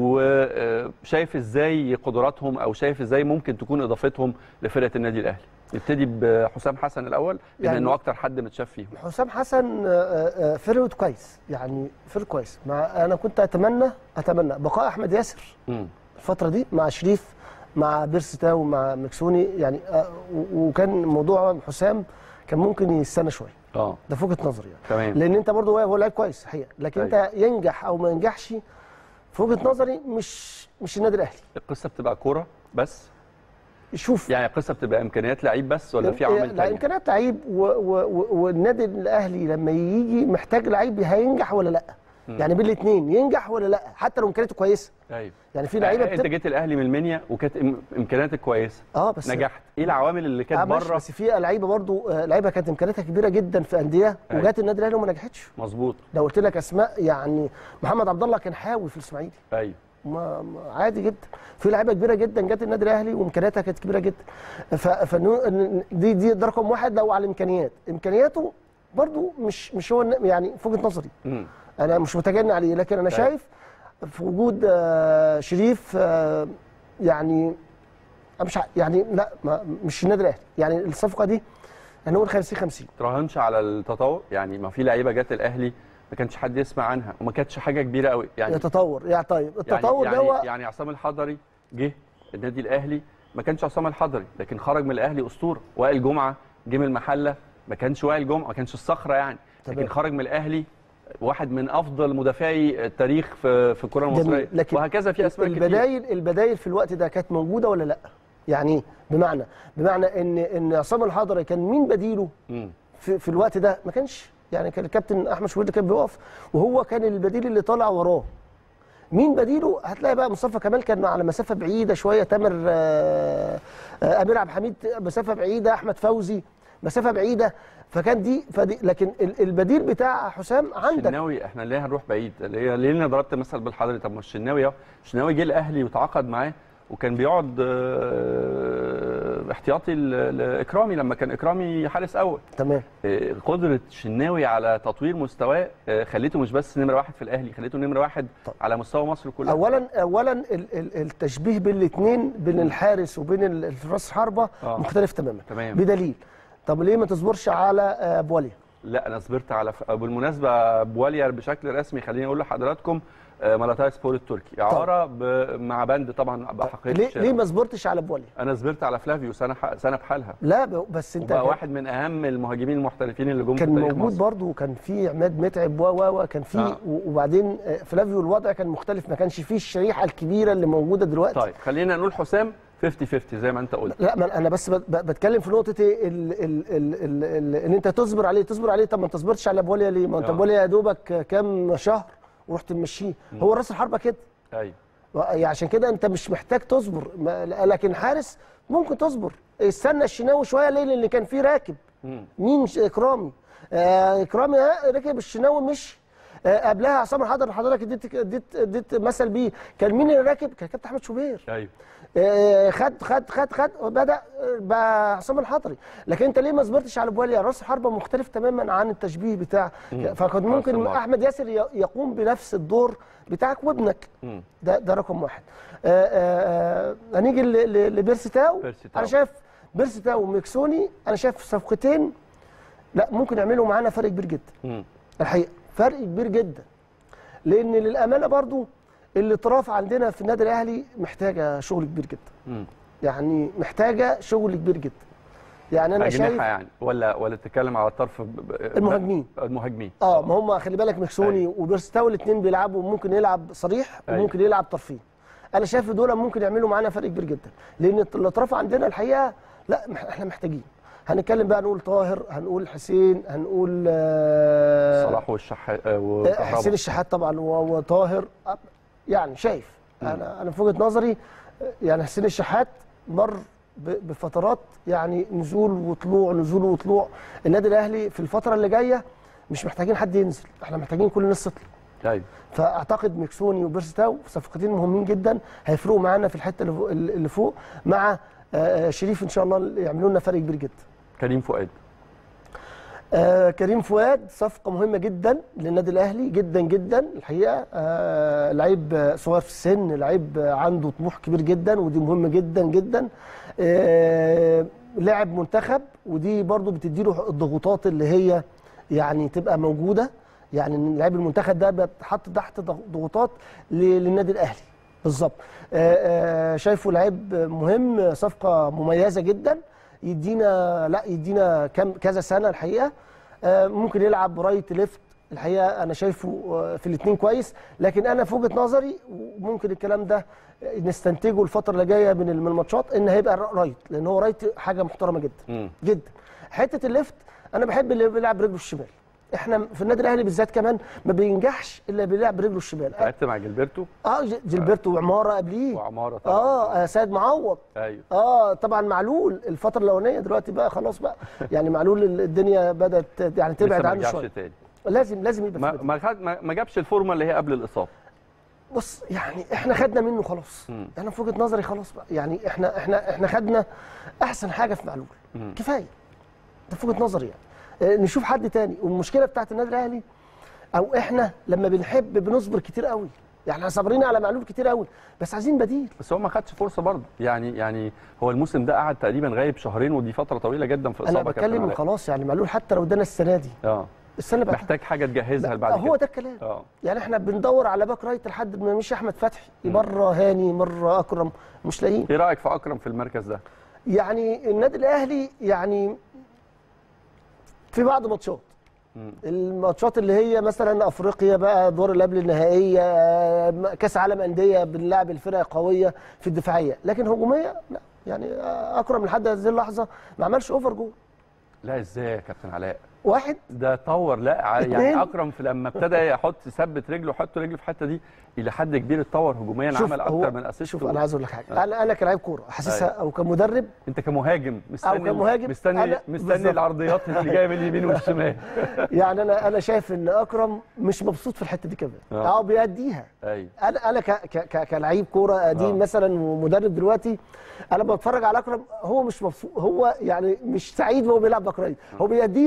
وشايف ازاي قدراتهم او شايف ازاي ممكن تكون اضافتهم لفرقه النادي الاهلي نبتدي بحسام حسن الاول بما يعني- انه اكتر حد متشاف فيهم حسام حسن آه، آه، فرود كويس يعني فرود كويس مع انا كنت اتمنى اتمنى بقاء احمد ياسر مم. الفتره دي مع شريف مع بيرسي تاو مع مكسوني يعني آه، و- وكان موضوع حسام كان ممكن يستنى شويه اه ده في وجهه نظري يعني تمام لان انت برضه هو- هو لعيب كويس الحقيقه لكن أيوة. انت ينجح او ما ينجحش في وجهه نظري مش مش النادي الاهلي القصه بتبقى كوره بس شوف يعني القصه بتبقى امكانيات لعيب بس ولا في عوامل لا تانية امكانيات لعيب و- و- و- والنادي الاهلي لما يجي محتاج لعيب هينجح ولا لا يعني بين الاثنين ينجح ولا لا حتى لو امكانياته كويسه ايوه يعني في لعيبه آه، انت بتب... جيت الاهلي من المنيا وكانت إم- امكانياتك كويسه اه بس نجحت ايه العوامل اللي آه كانت ماشي، بره بس في لعيبه برضو آه، لعيبه كانت امكانياتها كبيره جدا في انديه أيوة. وجات النادي الاهلي وما نجحتش مظبوط لو قلت لك اسماء يعني محمد عبد الله كان حاوي في الاسماعيلي ايوه ما ما- عادي جدا في لعيبه كبيره جدا جت النادي الاهلي وامكانياتها كانت كبيره جدا ف فنو- إن- دي دي ده رقم واحد لو على الامكانيات امكانياته برضو مش مش هو الن- يعني في وجهه نظري مم. انا مش متجني عليه لكن انا طيب. شايف في وجود آه، شريف آه، يعني أنا مش ع- يعني لا ما مش النادي الاهلي يعني الصفقه دي هنقول 50 50 تراهنش على التطور يعني ما في لعيبه جت الاهلي ما كانش حد يسمع عنها وما كانتش حاجه كبيره قوي يعني يتطور يعني طيب يعني التطور يعني, ده هو يعني عصام الحضري جه النادي الاهلي ما كانش عصام الحضري لكن خرج من الاهلي اسطوره وائل جمعه جه من المحله ما كانش وائل جمعه ما كانش الصخره يعني لكن تمام. خرج من الاهلي واحد من افضل مدافعي التاريخ في في الكره جميل. المصريه لكن وهكذا في اسماء كتير البدايل البدايل في الوقت ده كانت موجوده ولا لا؟ يعني إيه؟ بمعنى بمعنى ان ان عصام الحضري كان مين بديله مم. في, في الوقت ده؟ ما كانش يعني كان الكابتن احمد شوبير كان بيقف وهو كان البديل اللي طالع وراه. مين بديله؟ هتلاقي بقى مصطفى كمال كان على مسافه بعيده شويه تامر آه، آه، امير عبد الحميد مسافه بعيده احمد فوزي مسافه بعيده فكان دي فدي لكن ال- البديل بتاع حسام عندك الشناوي احنا ليه هنروح بعيد ليه ليه انا ضربت مثل بالحضري طب ما الشناوي اهو الشناوي جه الاهلي وتعاقد معاه وكان بيقعد آه، احتياطي ل- لاكرامي لما كان اكرامي حارس اول تمام آه، قدره الشناوي على تطوير مستواه آه، خليته مش بس نمره واحد في الاهلي خليته نمره واحد طب. على مستوى مصر كلها اولا اولا ال- ال- التشبيه بين الاثنين بين الحارس وبين ال- راس حربه آه. مختلف تماما تمام. بدليل طب ليه ما تصبرش على آه، بواليا لا انا صبرت على ف... بالمناسبه بواليا بشكل رسمي خليني اقول لحضراتكم آه، مالاتاي سبور التركي اعاره ب... مع بند طبعا بحقيه ليه الشراء. ليه ما صبرتش على بواليا انا صبرت على فلافيو سنه ح... سنه بحالها لا ب- بس انت وبقى كان- واحد من اهم المهاجمين المحترفين اللي جم في كان تاريخ موجود مصر. برضه وكان في عماد متعب و و و كان في آه. و- وبعدين آه، فلافيو الوضع كان مختلف ما كانش فيه الشريحه الكبيره اللي موجوده دلوقتي طيب خلينا نقول حسام 50 50 زي ما انت قلت لا ما انا بس بت- بتكلم في نقطه ايه ال ال ال ال ال ان انت تصبر عليه تصبر عليه طب ما انت صبرتش على بوليا ليه؟ ما انت آه. بوليا يا دوبك كام شهر ورحت ممشيه هو راس الحربه كده ايوه يعني عشان كده انت مش محتاج تصبر ما- لكن حارس ممكن تصبر استنى الشناوي شويه ليه لان كان في راكب مم. مين ش- اكرامي آه اكرامي آه، ركب الشناوي مش آه قبلها عصام الحضر حضرتك اديت اديت اديت مثل بيه كان مين اللي راكب كان كابتن احمد شوبير ايوه آه، خد خد خد خد بدا آه، بقى عصام الحضري لكن انت ليه ما صبرتش على بواليا راس الحربه مختلف تماما عن التشبيه بتاع فكان ممكن حسام عاشور. احمد ياسر ي- يقوم بنفس الدور بتاعك وابنك مم. ده ده رقم واحد آه، آه، آه، هنيجي ل- ل- لبيرسي تاو بيرسي تاو. انا شايف بيرسي تاو وميكسوني انا شايف صفقتين لا ممكن يعملوا معانا فرق كبير جدا مم. الحقيقه فرق كبير جدا لان للامانه برضو الاطراف عندنا في النادي الاهلي محتاجه شغل كبير جدا مم. يعني محتاجه شغل كبير جدا يعني انا اجنحه شايف يعني ولا ولا تتكلم على الطرف ب- ب- المهاجمين. المهاجمين اه ما هم خلي بالك مكسوني وبيرستاو الاثنين بيلعبوا ممكن يلعب صريح أيوة. وممكن يلعب طرفين انا شايف دول ممكن يعملوا معانا فرق كبير جدا لان الاطراف عندنا الحقيقه لا مح- احنا محتاجين هنتكلم بقى نقول طاهر هنقول حسين هنقول آه صلاح والشحات آه، آه، وكهربا. حسين الشحات طبعا و- وطاهر آه، يعني شايف انا انا في وجهه نظري آه، يعني حسين الشحات مر ب- بفترات يعني نزول وطلوع نزول وطلوع النادي الاهلي في الفتره اللي جايه مش محتاجين حد ينزل احنا محتاجين كل الناس تطلع ايوه فاعتقد ميكسوني وبيرستاو صفقتين مهمين جدا هيفرقوا معانا في الحته اللي فوق, اللي فوق مع آه، آه، شريف ان شاء الله يعملوا لنا فرق كبير جدا كريم فؤاد آه كريم فؤاد صفقة مهمة جدا للنادي الأهلي جدا جدا الحقيقة آه لعيب آه، صغير في السن لعيب آه، عنده طموح كبير جدا ودي مهمة جدا جدا آه لاعب منتخب ودي برضو بتديله الضغوطات اللي هي يعني تبقى موجودة يعني إن لاعب المنتخب ده بيتحط تحت ضغوطات ل- للنادي الأهلي بالظبط آه، آه، شايفه لعيب مهم صفقة مميزة جدا يدينا لا يدينا كم كذا سنه الحقيقه آه، ممكن يلعب رايت ليفت الحقيقه انا شايفه آه، في الاثنين كويس لكن انا في وجهه نظري وممكن الكلام ده نستنتجه الفتره اللي جايه من من الماتشات ان هيبقى رايت لان هو رايت حاجه محترمه جدا مم. جدا حته الليفت انا بحب اللي بيلعب برجله الشمال احنا في النادي الاهلي بالذات كمان ما بينجحش الا بيلعب برجله الشمال لعبت مع جilberto اه ج- جilberto وعماره قبليه وعماره طبعا اه آه، سيد معوض ايوه اه طبعا معلول الفتره الاولانيه دلوقتي بقى خلاص بقى يعني معلول الدنيا بدات يعني لسه تبعد ما عنه رجعش شويه تاني لازم لازم يبقى ما في ما, خد ما ما جابش الفورمه اللي هي قبل الاصابه بص يعني احنا خدنا منه خلاص مم. انا في وجهه نظري خلاص بقى يعني احنا احنا احنا خدنا احسن حاجه في معلول مم. كفايه ده في وجهه نظري يعني آه، نشوف حد تاني والمشكله بتاعت النادي الاهلي او احنا لما بنحب بنصبر كتير قوي يعني احنا صابرين على معلول كتير قوي بس عايزين بديل بس هو ما خدش فرصه برضه يعني يعني هو الموسم ده قعد تقريبا غايب شهرين ودي فتره طويله جدا في انا اصابه كابتن بتكلم علاء. خلاص يعني معلول حتى لو ادانا السنه دي اه السنه اللي بعدها محتاج حاجه تجهزها لا، بعد هو كده ده الكلام اه يعني احنا بندور على باك رايت لحد ما مش احمد فتحي مره هاني مره اكرم مش لاقيين ايه رايك في اكرم في المركز ده يعني النادي الاهلي يعني في بعض ماتشات مم. الماتشات اللي هي مثلا افريقيا بقى دور اللي قبل النهائيه آه، كاس عالم انديه بنلعب الفرق قويه في الدفاعيه لكن هجوميه لا يعني آه، اكرم لحد هذه اللحظه ما عملش اوفر جول لا ازاي يا كابتن علاء واحد ده طور لا ع- اتنين. يعني اكرم في لما ابتدى يحط يثبت رجله يحط رجله في الحته دي الى حد كبير اتطور هجوميا شوف عمل هو- اكتر من اسيست شوف انا عايز اقول لك حاجه انا انا كلاعب كوره حاسسها أيوة. او كمدرب انت كمهاجم مستني كمهاجم، مستني أنا مستني بالظبط. العرضيات اللي جايه من اليمين والشمال يعني انا انا شايف ان اكرم مش مبسوط في الحته دي كمان آه. اه بيأديها ايوه انا انا ك ك ك كلعيب كوره قديم آه. مثلا ومدرب دلوقتي انا بتفرج على اكرم هو مش مبسوط هو يعني مش سعيد وهو بيلعب باك رايت هو بيأديها الولد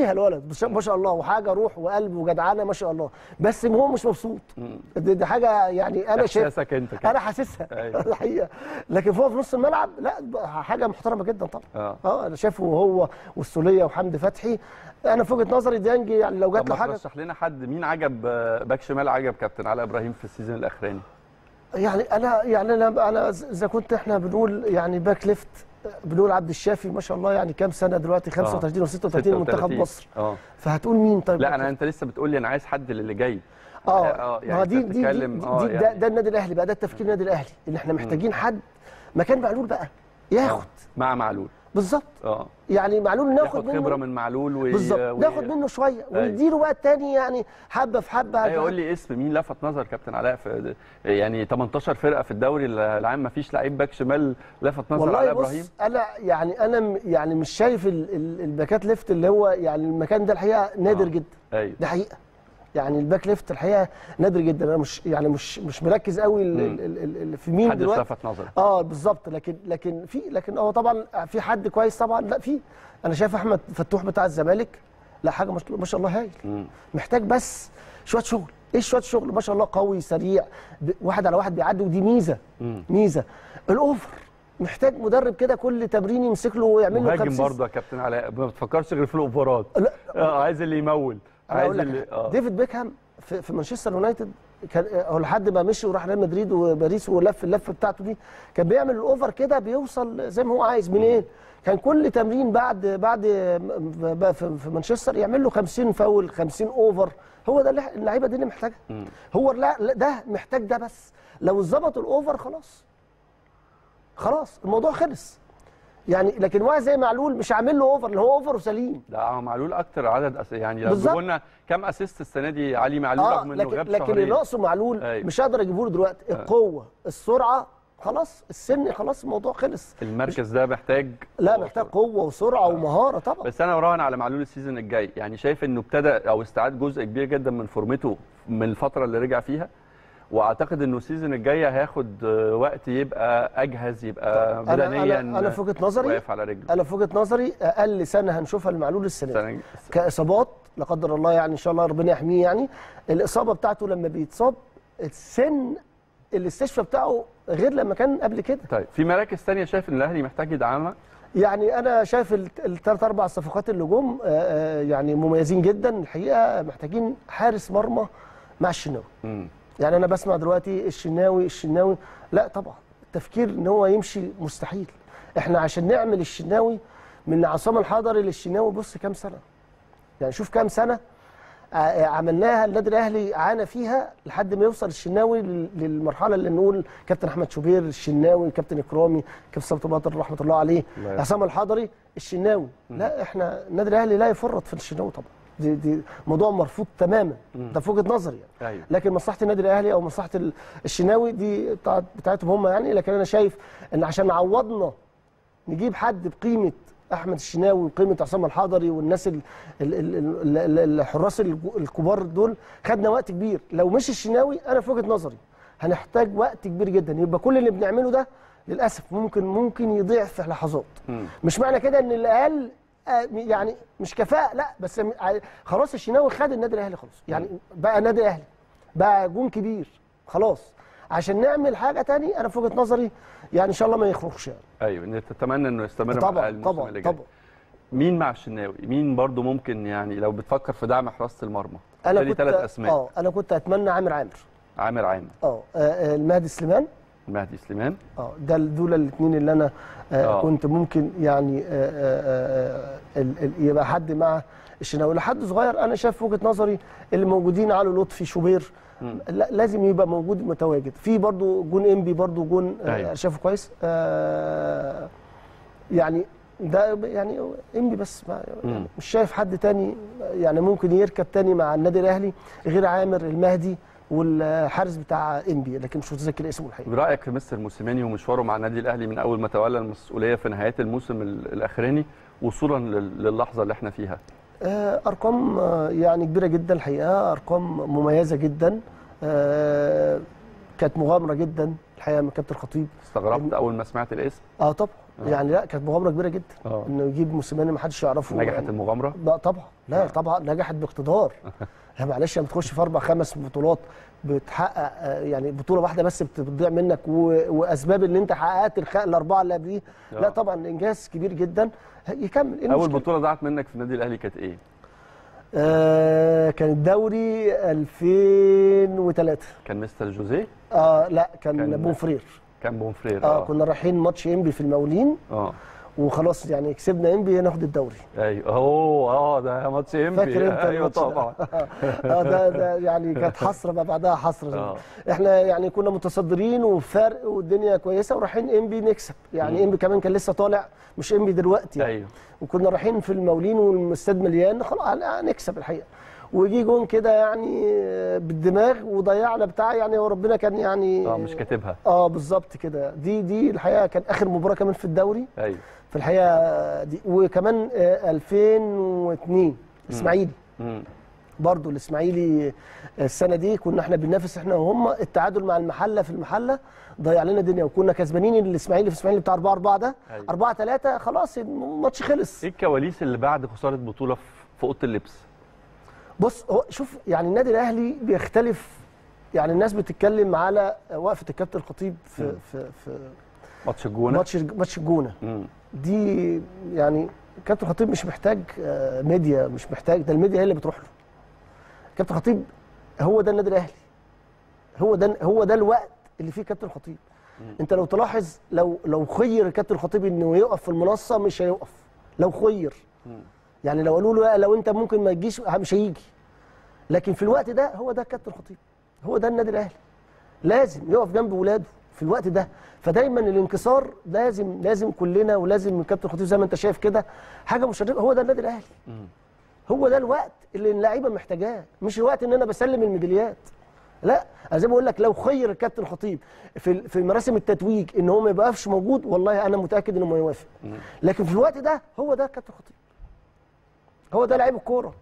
ما شاء الله وحاجه روح وقلب وجدعانه ما شاء الله بس هو مش مبسوط دي, دي حاجه يعني انا شايف احساسك انت كده انا حاسسها أيوة. الحقيقه لكن هو في نص الملعب لا حاجه محترمه جدا طبعا اه اه انا شايفه هو والسوليه وحمدي فتحي انا في وجهه نظري ديانج يعني لو جات طب له ما حاجه ترشح لنا حد مين عجب آه، باك شمال عجب كابتن علاء ابراهيم في السيزون الاخراني يعني انا يعني انا انا اذا كنت احنا بنقول يعني باك ليفت بنقول عبد الشافي ما شاء الله يعني كام سنه دلوقتي 35 و 36 منتخب 36. مصر اه فهتقول مين طيب لا انا انت لسه بتقول لي انا عايز حد للي جاي اه آه، يعني ما أنت دي دي دي, بتتكلم- دي, آه، دي ده, يعني- ده النادي الاهلي بقى ده التفكير النادي الاهلي ان احنا محتاجين حد مكان معلول بقى ياخد مع معلول بالظبط اه يعني معلول ناخد ياخد خبره منه من معلول و... بالظبط و- ناخد منه شويه ونديله بقى التاني يعني حبه في حبه ايوه قول لي اسم مين لفت نظر كابتن علاء في يعني 18 فرقه في الدوري العام ما فيش لعيب باك شمال لفت نظر والله علاء بص ابراهيم انا يعني انا م- يعني مش شايف ال- ال- الباكات ليفت اللي هو يعني المكان ده الحقيقه نادر آه. جدا ايوه ده حقيقه يعني الباك ليفت الحقيقه نادر جدا انا مش يعني مش مش مركز قوي ال- مم. ال- ال- ال- في مين حد دلوقتي لفت نظر اه بالظبط لكن لكن في لكن هو طبعا في حد كويس طبعا لا في انا شايف احمد فتوح بتاع الزمالك لا حاجه مش- ما شاء الله هايل مم. محتاج بس شويه شغل ايه شويه شغل ما شاء الله قوي سريع ب- واحد على واحد بيعدي ودي ميزه مم. ميزه الاوفر محتاج مدرب كده كل تمرين يمسك له ويعمل له مهاجم 50 برضه يا كابتن علاء ما بتفكرش غير في الاوفرات لا اه عايز اللي يمول انا عايز اقول لك اللي اه ديفيد بيكهام في, في مانشستر يونايتد كان هو لحد ما مشي وراح ريال مدريد وباريس ولف اللفه بتاعته دي كان بيعمل الاوفر كده بيوصل زي ما هو عايز منين كان كل تمرين بعد بعد م- في في مانشستر يعمل له 50 فاول 50 اوفر هو ده اللي- اللعيبه دي اللي محتاجها مم. هو لا لا، ده محتاج ده بس لو ظبط الاوفر خلاص خلاص الموضوع خلص يعني لكن واحد زي معلول مش عامل له اوفر اللي هو اوفر وسليم ده هو معلول اكتر عدد أس... يعني لو بالظبط. قلنا كم اسيست السنه دي علي معلول اه رغم انه لكن غاب لكن اللي شهرين ناقصه معلول أيوة. مش هقدر اجيبه له دلوقتي القوه السرعه خلاص السن خلاص الموضوع خلص المركز ده محتاج لا محتاج قوه وسرعه ومهاره طبعا بس انا براهن على معلول السيزون الجاي يعني شايف انه ابتدى او استعاد جزء كبير جدا من فورمته من الفتره اللي رجع فيها واعتقد انه السيزون الجاي هياخد آه، وقت يبقى اجهز يبقى انا بدنيا انا انا في وجهه نظري واقف على رجله انا في وجهه نظري اقل سنه هنشوفها المعلول السنه دي السنة- كاصابات لا قدر الله يعني ان شاء الله ربنا يحميه يعني الاصابه بتاعته لما بيتصاب السن الاستشفاء بتاعه غير لما كان قبل كده طيب في مراكز ثانيه شايف ان الاهلي محتاج يدعمها يعني انا شايف الثلاث اربع صفقات اللي جم آه، آه، يعني مميزين جدا الحقيقه محتاجين حارس مرمى مع الشناوي مم. يعني انا بسمع دلوقتي الشناوي الشناوي لا طبعا التفكير ان هو يمشي مستحيل احنا عشان نعمل الشناوي من عصام الحضري للشناوي بص كام سنه يعني شوف كام سنه ع- عملناها النادي الاهلي عانى فيها لحد ما يوصل الشناوي لل- للمرحله اللي نقول كابتن احمد شوبير الشناوي كابتن اكرامي كابتن صبري باطل رحمه الله عليه الله يرحمه. عصام الحضري الشناوي لا احنا النادي الاهلي لا يفرط في الشناوي طبعا دي, دي موضوع مرفوض تماما ده في وجهه نظري يعني ايوه لكن مصلحه النادي الاهلي او مصلحه ال- الشناوي دي بتاعت بتاعتهم هم يعني لكن انا شايف ان عشان نعوضنا نجيب حد بقيمه احمد الشناوي وقيمه عصام الحضري والناس ال- ال- ال- ال- ال- الحراس الج- الكبار دول خدنا وقت كبير لو مش الشناوي انا في وجهه نظري هنحتاج وقت كبير جدا يبقى كل اللي بنعمله ده للاسف ممكن ممكن يضيع في لحظات مم. مش معنى كده ان الاقل آه، يعني مش كفاءه لا بس م- ع- خلاص الشناوي خد النادي الاهلي خلاص يعني بقى نادي اهلي بقى جون كبير خلاص عشان نعمل حاجه تاني انا في وجهه نظري يعني ان شاء الله ما يخرجش يعني ايوه إن تتمنى انه يستمر مع طبعا الموسم طبعا اللي جاي طبعا مين مع الشناوي مين برضو ممكن يعني لو بتفكر في دعم حراسه المرمى انا لي كنت ثلاث اسماء اه انا كنت اتمنى عامر عامر عامر عامر اه آه، المهدي سليمان مهدي سليمان اه ده دول الاثنين اللي انا آه آه. كنت ممكن يعني آه آه آه ال- ال- يبقى حد مع الشناوي لحد صغير انا شايف في وجهه نظري اللي موجودين علي لطفي شوبير لا لازم يبقى موجود متواجد في برضو جون انبي برضو جون آه أيوة. شافه كويس آه يعني ده يعني انبي بس ما مم. مش شايف حد تاني يعني ممكن يركب تاني مع النادي الاهلي غير عامر المهدي والحارس بتاع انبي لكن مش متذكر اسمه الحقيقه برايك في مستر موسيماني ومشواره مع النادي الاهلي من اول ما تولى المسؤوليه في نهايات الموسم ال- الاخراني وصولا لل- للحظه اللي احنا فيها آه، ارقام آه، يعني كبيره جدا الحقيقه ارقام مميزه جدا آه، كانت مغامره جدا الحقيقه من كابتن الخطيب استغربت اول ما سمعت الاسم اه طبعا يعني لا كانت مغامره كبيره جدا آه. انه يجيب موسيماني ما حدش يعرفه نجحت يعني المغامره لا طبعا لا طبعا نجحت باقتدار لا معلش لما تخش في اربع خمس بطولات بتحقق آه، يعني بطوله واحده بس بت- بتضيع منك و- واسباب ان انت حققت الخ- الاربعه اللي قبليه لا آه. طبعا انجاز كبير جدا يكمل إيه اول المشكلة؟ بطوله ضاعت منك في النادي الاهلي كانت ايه آه كان الدوري 2003 كان مستر جوزيه اه لا كان, كان- كان بونفرير كان بونفرير اه كنا رايحين ماتش انبي في المقاولين اه وخلاص يعني كسبنا انبي ناخد الدوري ايوه هو اه ده ماتش انبي فاكر انت ايوه الماتش ده؟ طبعا اه ده ده يعني كانت حسره بقى بعدها حسره آه. احنا يعني كنا متصدرين وفرق والدنيا كويسه ورايحين انبي نكسب يعني انبي كمان كان لسه طالع مش انبي دلوقتي يعني ايوه وكنا رايحين في المقاولين والمستاد مليان خلاص هنكسب الحقيقه وجي جون كده يعني بالدماغ وضيعنا بتاع يعني وربنا كان يعني اه مش كاتبها اه بالظبط كده دي دي الحقيقه كان اخر مباراه كمان في الدوري ايوه في الحقيقه دي وكمان آه، 2002 اسماعيلي مم. برضو الاسماعيلي السنه دي كنا احنا بننافس احنا وهم التعادل مع المحله في المحله ضيع لنا الدنيا وكنا كسبانين الاسماعيلي في الاسماعيلي بتاع 4 4 ده أيوة. 4 3 خلاص الماتش خلص ايه الكواليس اللي بعد خساره بطوله في في اوضه اللبس بص هو شوف يعني النادي الاهلي بيختلف يعني الناس بتتكلم على وقفه الكابتن الخطيب في في في ماتش الجونه ماتش ماتش الجونه مم. دي يعني كابتن الخطيب مش محتاج آه، ميديا مش محتاج ده الميديا هي اللي بتروح له كابتن الخطيب هو ده النادي الاهلي هو ده هو ده الوقت اللي فيه كابتن الخطيب انت لو تلاحظ لو لو خير الكابتن الخطيب انه يقف في المنصه مش هيقف لو خير يعني لو قالوا له لا، لو انت ممكن ما تجيش مش هيجي لكن في الوقت ده هو ده الكابتن الخطيب هو ده النادي الاهلي لازم يقف جنب ولاده في الوقت ده فدايما الانكسار لازم لازم كلنا ولازم الكابتن الخطيب زي ما انت شايف كده حاجه مشرفه هو ده النادي الاهلي هو ده الوقت اللي اللعيبه محتاجاه مش الوقت ان انا بسلم الميداليات لا انا زي ما بقول لك لو خير الكابتن الخطيب في في مراسم التتويج ان هو ما يبقاش موجود والله انا متاكد انه ما يوافق لكن في الوقت ده هو ده الكابتن الخطيب هو ده لعيب الكوره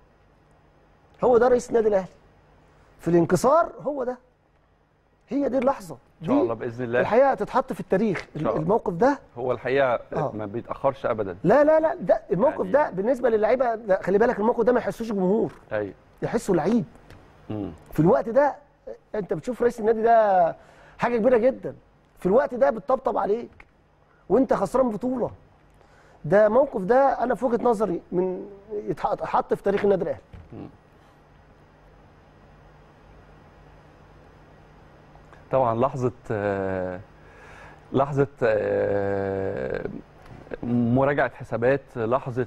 هو ده رئيس النادي الاهلي في الانكسار هو ده هي دي اللحظه ان شاء الله باذن الله الحقيقه تتحط في التاريخ شاء الله. الموقف ده هو الحقيقه آه. ما بيتاخرش ابدا لا لا لا ده الموقف يعني- ده بالنسبه للعيبه ده خلي بالك الموقف ده ما يحسوش جمهور ايوه يحسوا لعيب مم. في الوقت ده انت بتشوف رئيس النادي ده حاجه كبيره جدا في الوقت ده بتطبطب عليك وانت خسران بطوله ده موقف ده انا في وجهه نظري من يتحط حط في تاريخ النادي الاهلي طبعا لحظه آه، لحظه آه، مراجعه حسابات لحظه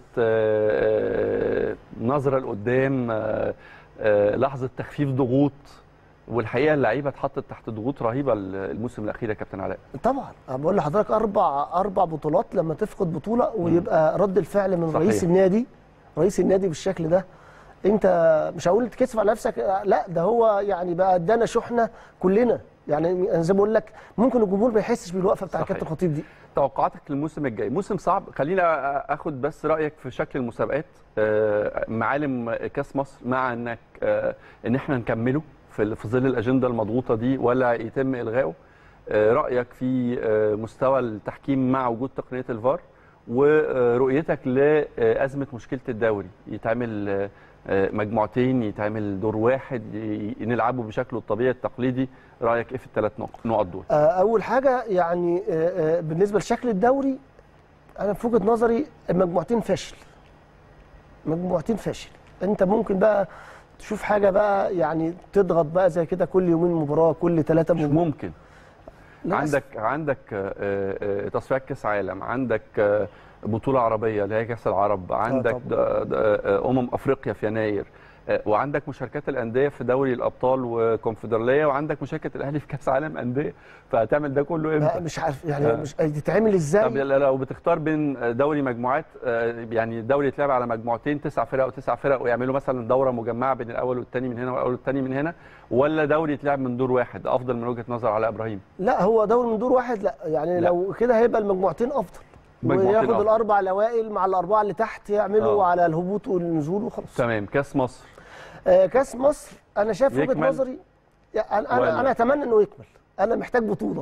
آه، نظره لقدام آه، آه، لحظه تخفيف ضغوط والحقيقه اللعيبه اتحطت تحت ضغوط رهيبه الموسم الاخير يا كابتن علاء طبعا أنا بقول لحضرتك اربع اربع بطولات لما تفقد بطوله ويبقى رد الفعل من صحيح. رئيس النادي رئيس النادي بالشكل ده انت مش هقول تكسف على نفسك لا ده هو يعني بقى ادانا شحنه كلنا يعني انا زي ما بقول لك ممكن الجمهور ما يحسش بالوقفه بتاع صحيح. كابتن الخطيب دي توقعاتك للموسم الجاي موسم صعب خلينا اخد بس رايك في شكل المسابقات آه، معالم كاس مصر مع انك آه، ان احنا نكمله في في ظل الاجنده المضغوطه دي ولا يتم الغائه آه، رايك في آه، مستوى التحكيم مع وجود تقنيه الفار ورؤيتك لازمه مشكله الدوري يتعمل آه، آه، مجموعتين يتعمل دور واحد ي- نلعبه بشكله الطبيعي التقليدي رايك ايه في الثلاث نقط دول آه، اول حاجه يعني آه، آه، بالنسبه لشكل الدوري انا في وجهه نظري المجموعتين فاشل مجموعتين فاشل انت ممكن بقى تشوف حاجه بقى يعني تضغط بقى زي كده كل يومين مباراه كل ثلاثه مش مباراه ممكن لا، عندك عندك آه، آه، تصفيات كاس عالم عندك آه، بطوله عربيه اللي هي كاس العرب عندك طبعاً. د- د- آه، امم افريقيا في يناير آه، وعندك مشاركات الانديه في دوري الابطال وكونفدراليه وعندك مشاركه الاهلي في كاس عالم انديه فهتعمل ده كله لا، امتى؟ مش عارف يعني آه. مش تتعمل ازاي طب لو بتختار بين دوري مجموعات آه، يعني الدوري يتلعب على مجموعتين تسع فرق وتسع فرق ويعملوا مثلا دوره مجمعه بين الاول والثاني من هنا والاول والثاني من هنا ولا دوري يتلعب من دور واحد افضل من وجهه نظر علاء ابراهيم لا هو دوري من دور واحد لا يعني لا. لو كده هيبقى المجموعتين افضل مجموعتين وياخد أفضل. الاربع الاوائل مع الاربعه اللي تحت يعملوا آه. على الهبوط والنزول وخلاص تمام كاس مصر آه كاس مصر انا شايف وجهه يكمل؟ نظري يعني انا ولا؟ انا انا اتمنى انه يكمل انا محتاج بطوله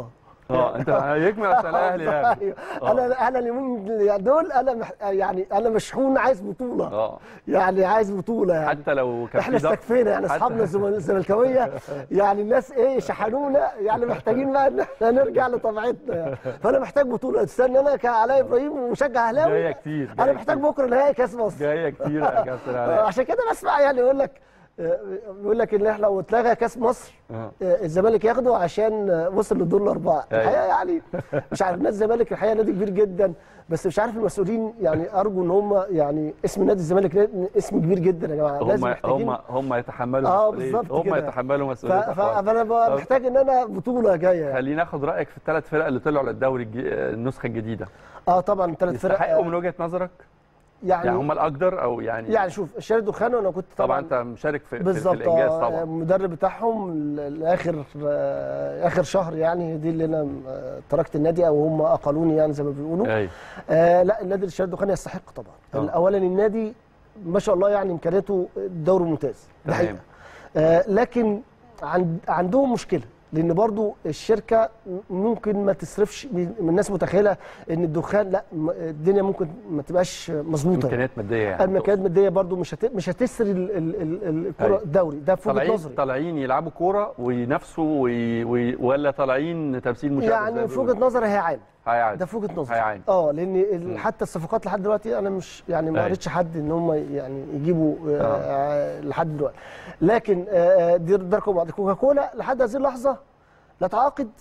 اه انت هيكمل عشان الاهلي يعني أيوة. انا انا اليومين دول انا مح... يعني انا مشحون عايز بطوله اه يعني عايز بطوله يعني حتى لو كان احنا في ضغط- استكفينا يعني حتى- اصحابنا الزمل- الزملكاويه يعني الناس ايه شحنونا يعني محتاجين بقى ان احنا نرجع لطبيعتنا يعني. فانا محتاج بطوله استنى انا كعلاء ابراهيم ومشجع اهلاوي جايه كتير انا جاية محتاج كتير. بكره نهائي كاس مصر جايه كتير يا كابتن آه، علاء عشان كده بسمع يعني يقول لك آه، بيقول لك ان احنا لو اتلغى كاس مصر آه. آه، الزمالك ياخده عشان آه، وصل للدور الاربعه أيوة. الحقيقه يعني مش عارف نادي الزمالك الحقيقه نادي كبير جدا بس مش عارف المسؤولين يعني ارجو ان هم يعني اسم نادي الزمالك نادي- اسم كبير جدا يا جماعه لازم هم محتاجين هم هم يتحملوا اه مسؤولية. بالظبط هم كده. يتحملوا ف- مسؤوليه ف- الحوار. فانا بقى طب محتاج ان انا بطوله جايه يعني. خلينا ناخد رايك في الثلاث فرق اللي طلعوا للدوري الج- النسخه الجديده اه طبعا ثلاث فرق يستحقوا آه، من وجهه نظرك يعني يعني هم الاقدر او يعني يعني شوف الشارد دخان وانا كنت طبعا طبعا انت مشارك في, في, في بالظبط الانجاز آه، طبعا المدرب بتاعهم ل- لاخر آه، اخر شهر يعني دي اللي انا آه، تركت النادي او هم اقلوني يعني زي ما بيقولوا ايوه آه لا النادي الشارد دخان يستحق طبعا آه. اولا النادي ما شاء الله يعني امكانياته دوري ممتاز ده تمام. حقيقه آه لكن عند عندهم مشكله لان برضو الشركه ممكن ما تصرفش من الناس متخيله ان الدخان لا م- الدنيا ممكن ما تبقاش مظبوطه امكانيات ماديه يعني المكانات الماديه برضو مش هت... مش هتسري ال- ال- ال- الكره أيوة. الدوري ده في وجهه طالعين نظري طالعين يلعبوا كوره وينافسوا وي... وي... ولا طالعين تمثيل مشرف زي يعني ما في وجهه بيقولوا؟ نظري هيعاني هيعاني ده في وجهه نظري هيعاني اه لان ال- حتى الصفقات لحد دلوقتي انا مش يعني ما أيوة. قريتش حد ان هم يعني يجيبوا آه آه لحد دلوقتي لكن آه آه، دي داركو بعد كوكاكولا لحد هذه اللحظه لا تعاقد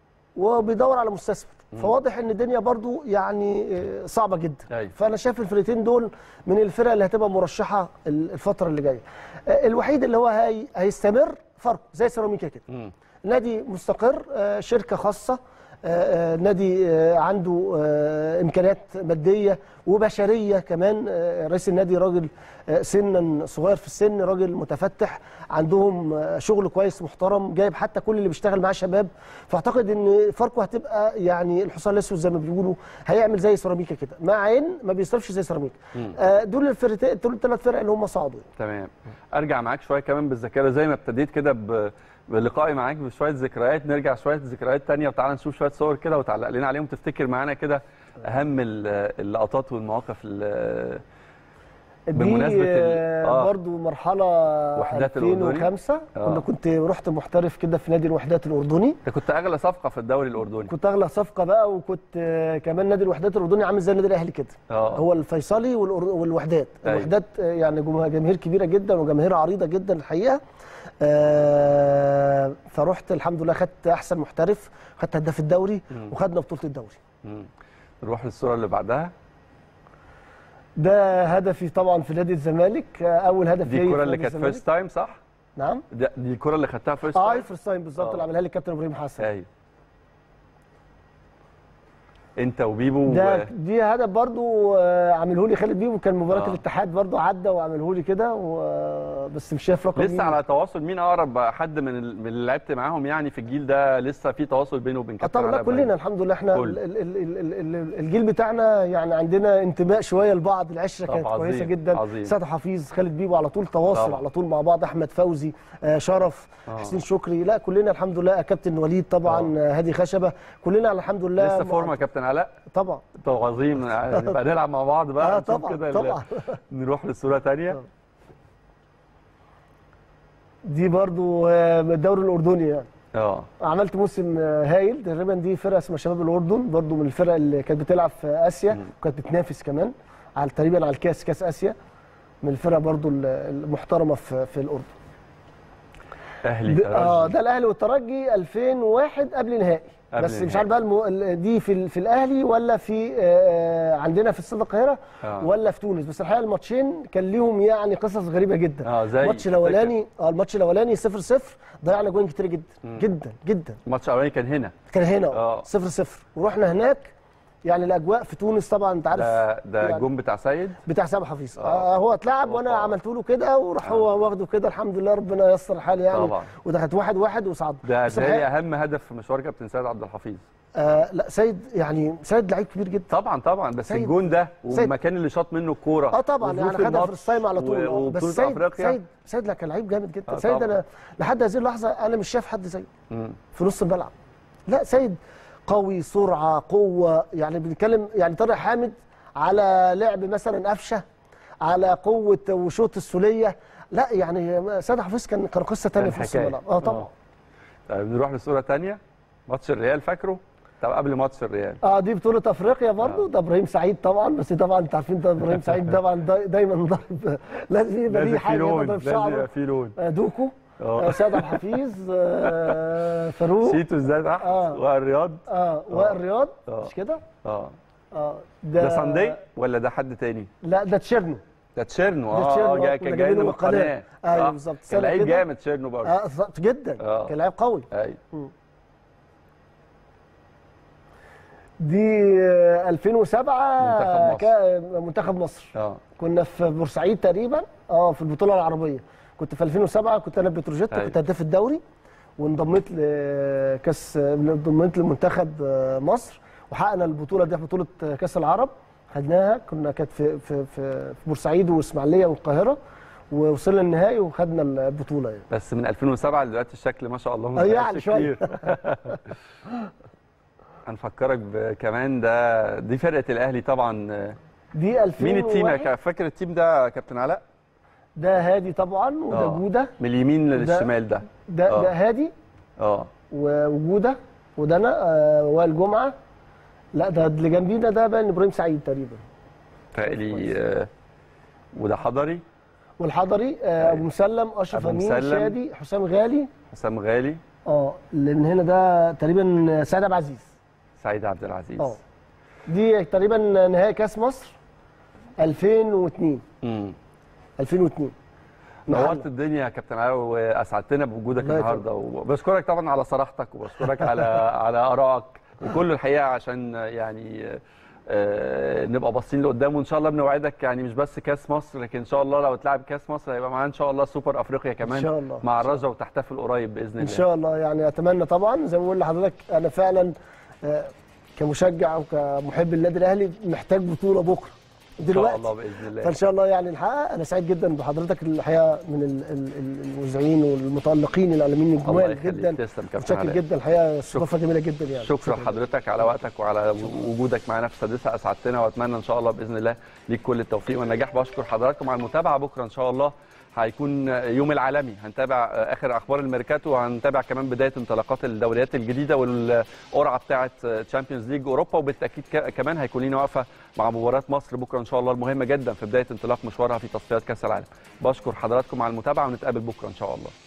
وبيدور على مستثمر فواضح ان الدنيا برضو يعني آه، صعبه جدا أيوة. فانا شايف الفرقتين دول من الفرق اللي هتبقى مرشحه ال- الفتره اللي جايه آه، الوحيد اللي هو هي هيستمر فاركو زي سيراميكا كده مم. نادي مستقر آه، شركه خاصه آه، آه، نادي آه، عنده آه، امكانيات ماديه وبشريه كمان آه، رئيس النادي راجل آه، سنا صغير في السن راجل متفتح عندهم آه، شغل كويس محترم جايب حتى كل اللي بيشتغل معاه شباب فاعتقد ان فاركو هتبقى يعني الحصان الاسود زي ما بيقولوا هيعمل زي سيراميكا كده مع ان ما بيصرفش زي سيراميكا آه، دول الفرقتين دول الثلاث فرق اللي هم صعدوا تمام ارجع معاك شويه كمان بالذاكره زي ما ابتديت كده ب... بلقائي معاك بشويه ذكريات نرجع شويه ذكريات تانية وتعالى نشوف شويه صور كده وتعلق لنا عليهم تفتكر معانا كده اهم ال- اللقطات والمواقف ال- بمناسبة ال- دي آه. آه برضو مرحلة وحدات الأردني؟ 2005 آه. كنا كنت رحت محترف كده في نادي الوحدات الأردني انت كنت اغلى صفقه في الدوري الاردني كنت أغلى صفقة بقى وكنت آه، كمان نادي الوحدات الأردني عامل زي النادي الأهلي كده اه هو الفيصلي والأر- والوحدات أيوة. الوحدات آه، يعني جمه- جماهير كبيرة جدا وجماهير عريضة جدا الحقيقة آه، فرحت الحمد لله خدت أحسن محترف خدت هداف الدوري وخدنا بطولة الدوري مم. نروح للصوره اللي بعدها ده هدفي طبعا في نادي الزمالك آه، أول هدف دي ليا في الكره اللي نادي كانت الزمالك. فيرست تايم صح نعم ده- دي الكره اللي خدتها فيرست اه تايم فيرست تايم بالظبط آه. اللي عملها لي كابتن ابراهيم حسن ايوه انت وبيبو ده و... دي هدف برضو آه، عامله لي خالد بيبو كان مباراه آه. آه. الاتحاد برضو عدى وعمله لي كده و- بس مش شايف رقم لسه مين. على تواصل مين اقرب حد من ال- من اللي لعبت معاهم يعني في الجيل ده لسه في تواصل بينه وبين آه كابتن طبعا لا علاء إبراهيم؟ كلنا الحمد لله احنا كل. ال- ال- ال- ال- ال- ال- الجيل بتاعنا يعني عندنا انتماء شويه لبعض العشره طب كانت عظيم، كويسه جدا عظيم. سيد حفيظ خالد بيبو على طول تواصل طبعا. على طول مع بعض احمد فوزي آه شرف آه. حسين شكري لا كلنا الحمد لله كابتن وليد طبعا آه. هادي خشبه كلنا الحمد لله لسه مع- فورمه يا كابتن علاء طبعا طب عظيم نبقى نلعب مع بعض بقى اه نشوف طبعا كده ال- طبعا نروح للصوره ثانيه دي برضو آه، من الدوري الاردني يعني اه عملت موسم آه، هايل تقريبا دي فرقه اسمها شباب الاردن برضو من الفرق اللي كانت بتلعب في اسيا وكانت بتنافس كمان على تقريبا على الكاس كاس اسيا من الفرق برضو ال- المحترمه في في الاردن اهلي د- اه ترجي ده الاهلي والترجي 2001 قبل نهائي قبل بس مش النهائي. عارف بقى المو... ال- دي في ال- في الاهلي ولا في آه، عندنا في استاد القاهره آه. ولا في تونس بس الحقيقه الماتشين كان ليهم يعني قصص غريبه جدا اه زي الماتش الاولاني اه الماتش الاولاني 0 0 ضيعنا جوان كتير جدا جدا جدا الماتش الاولاني كان هنا كان هنا آه. 0 0 ورحنا هناك يعني الاجواء في تونس طبعا انت عارف ده ده يعني الجون بتاع سيد بتاع سامح حفيظ آه. آه هو اتلعب هو وانا طبعا. عملت له كده وراح هو واخده كده الحمد لله ربنا ييسر الحال يعني طبعا. ودخلت واحد واحد وصعد ده بس ده الحقيقة- اهم هدف في مشوار كابتن سيد عبد الحفيظ آه لا سيد يعني سيد لعيب كبير جدا طبعا طبعا بس سيد- الجون ده سيد. والمكان اللي شاط منه الكوره اه طبعا يعني وظروف خدها في الماتش الصايم على طول و- آه. بس وبطولة سيد افريقيا سيد سيد لا كان لعيب جامد جدا آه سيد طبعا. انا لحد هذه اللحظه انا مش شايف حد زيه مم. في نص الملعب لا سيد قوي سرعه قوه يعني بنتكلم يعني طارق حامد على لعب مثلا قفشه على قوه وشوط السوليه لا يعني سيد حفيظ كان كان قصه ثانيه كان في نص حكاية. الملعب اه طبعا آه. طيب نروح لصوره ثانيه ماتش الريال فاكره طب قبل ماتش الريال اه دي بطولة افريقيا برضو ده ابراهيم سعيد طبعا بس طبعا انت عارفين ده ابراهيم سعيد طبعا دا دايما ضارب لازم يبقى لازم ليه في حاجه لون يضرب لازم يبقى شعره في لون آه، دوكو اه آه، سيد عبد الحفيظ آه، فاروق سيتو ازاي تحت آه. والرياض اه وائل رياض آه. مش كده؟ اه اه ده ساندي ولا ده حد تاني لا ده تشيرنو ده تشيرنو ده اه تشيرنو، اه جاي آه، كان كنا جاي جايبينه من من القناة. القناه أيوة آه. بالظبط. كان سنة لعيب كده. جامد تشيرنو برضه اه ف- جدا آه. كان لاعب قوي ايوه دي آه، 2007 منتخب مصر. كا- منتخب مصر اه كنا في بورسعيد تقريبا اه في البطوله العربيه كنت في 2007 كنت انا بتروجيت أيوة. كنت هداف الدوري وانضميت لكاس انضميت لمنتخب آه، مصر وحققنا البطوله دي بطوله آه، كاس العرب خدناها كنا كانت في في في في بورسعيد والاسماعيليه والقاهره ووصلنا النهائي وخدنا البطوله يعني بس من 2007 لدلوقتي الشكل ما شاء الله ما آه، اتغيرش يعني شوية. كتير. هنفكرك ب- كمان ده دي فرقه الاهلي طبعا دي 2000 مين التيم يا كا- فاكر التيم ده يا كابتن علاء ده هادي طبعا وده آه. جوده من اليمين ده- للشمال ده ده آه. ده هادي اه وجوده وده انا آه، وائل جمعه لا ده اللي جنبينا ده بقى ابراهيم سعيد تقريبا فقلي آه وده حضري والحضري آه، ابو مسلم اشرف أبو امين مسلم. شادي حسام غالي حسام غالي اه اللي من هنا ده تقريبا سيد عبد العزيز سعيد عبد العزيز اه دي تقريبا نهائي كاس مصر 2002 امم 2002 نورت محلة. الدنيا يا كابتن علاء واسعدتنا بوجودك الله النهارده وبشكرك طبعا على صراحتك وبشكرك على على ارائك وكل الحقيقه عشان يعني آه، نبقى باصين لقدام وان شاء الله بنوعدك يعني مش بس كاس مصر لكن ان شاء الله لو اتلعب كاس مصر هيبقى معانا ان شاء الله سوبر افريقيا كمان إن شاء الله. مع الرجا وتحتفل قريب باذن الله ان شاء الله يعني اتمنى طبعا زي ما بقول لحضرتك انا فعلا آه، كمشجع وكمحب النادي الاهلي محتاج بطوله بكره ان شاء دلوقتي الله باذن الله فان شاء الله يعني نحقق انا سعيد جدا بحضرتك الحقيقه من ال- ال- ال- المذيعين والمتالقين الاعلاميين الله الجمال يخليك جدا تسلم كابتن متشكر علاء جدا الحقيقه استضافه جميله جدا يعني شكرا لحضرتك على وقتك وعلى وجودك معنا في السادسه اسعدتنا واتمنى ان شاء الله باذن الله ليك كل التوفيق والنجاح بشكر حضراتكم على المتابعه بكره ان شاء الله هيكون يوم العالمي هنتابع اخر اخبار الميركاتو وهنتابع كمان بدايه انطلاقات الدوريات الجديده والقرعه بتاعه تشامبيونز ليج اوروبا وبالتاكيد ك- كمان هيكون لينا وقفه مع مباراه مصر بكره ان شاء الله المهمه جدا في بدايه انطلاق مشوارها في تصفيات كاس العالم بشكر حضراتكم على المتابعه ونتقابل بكره ان شاء الله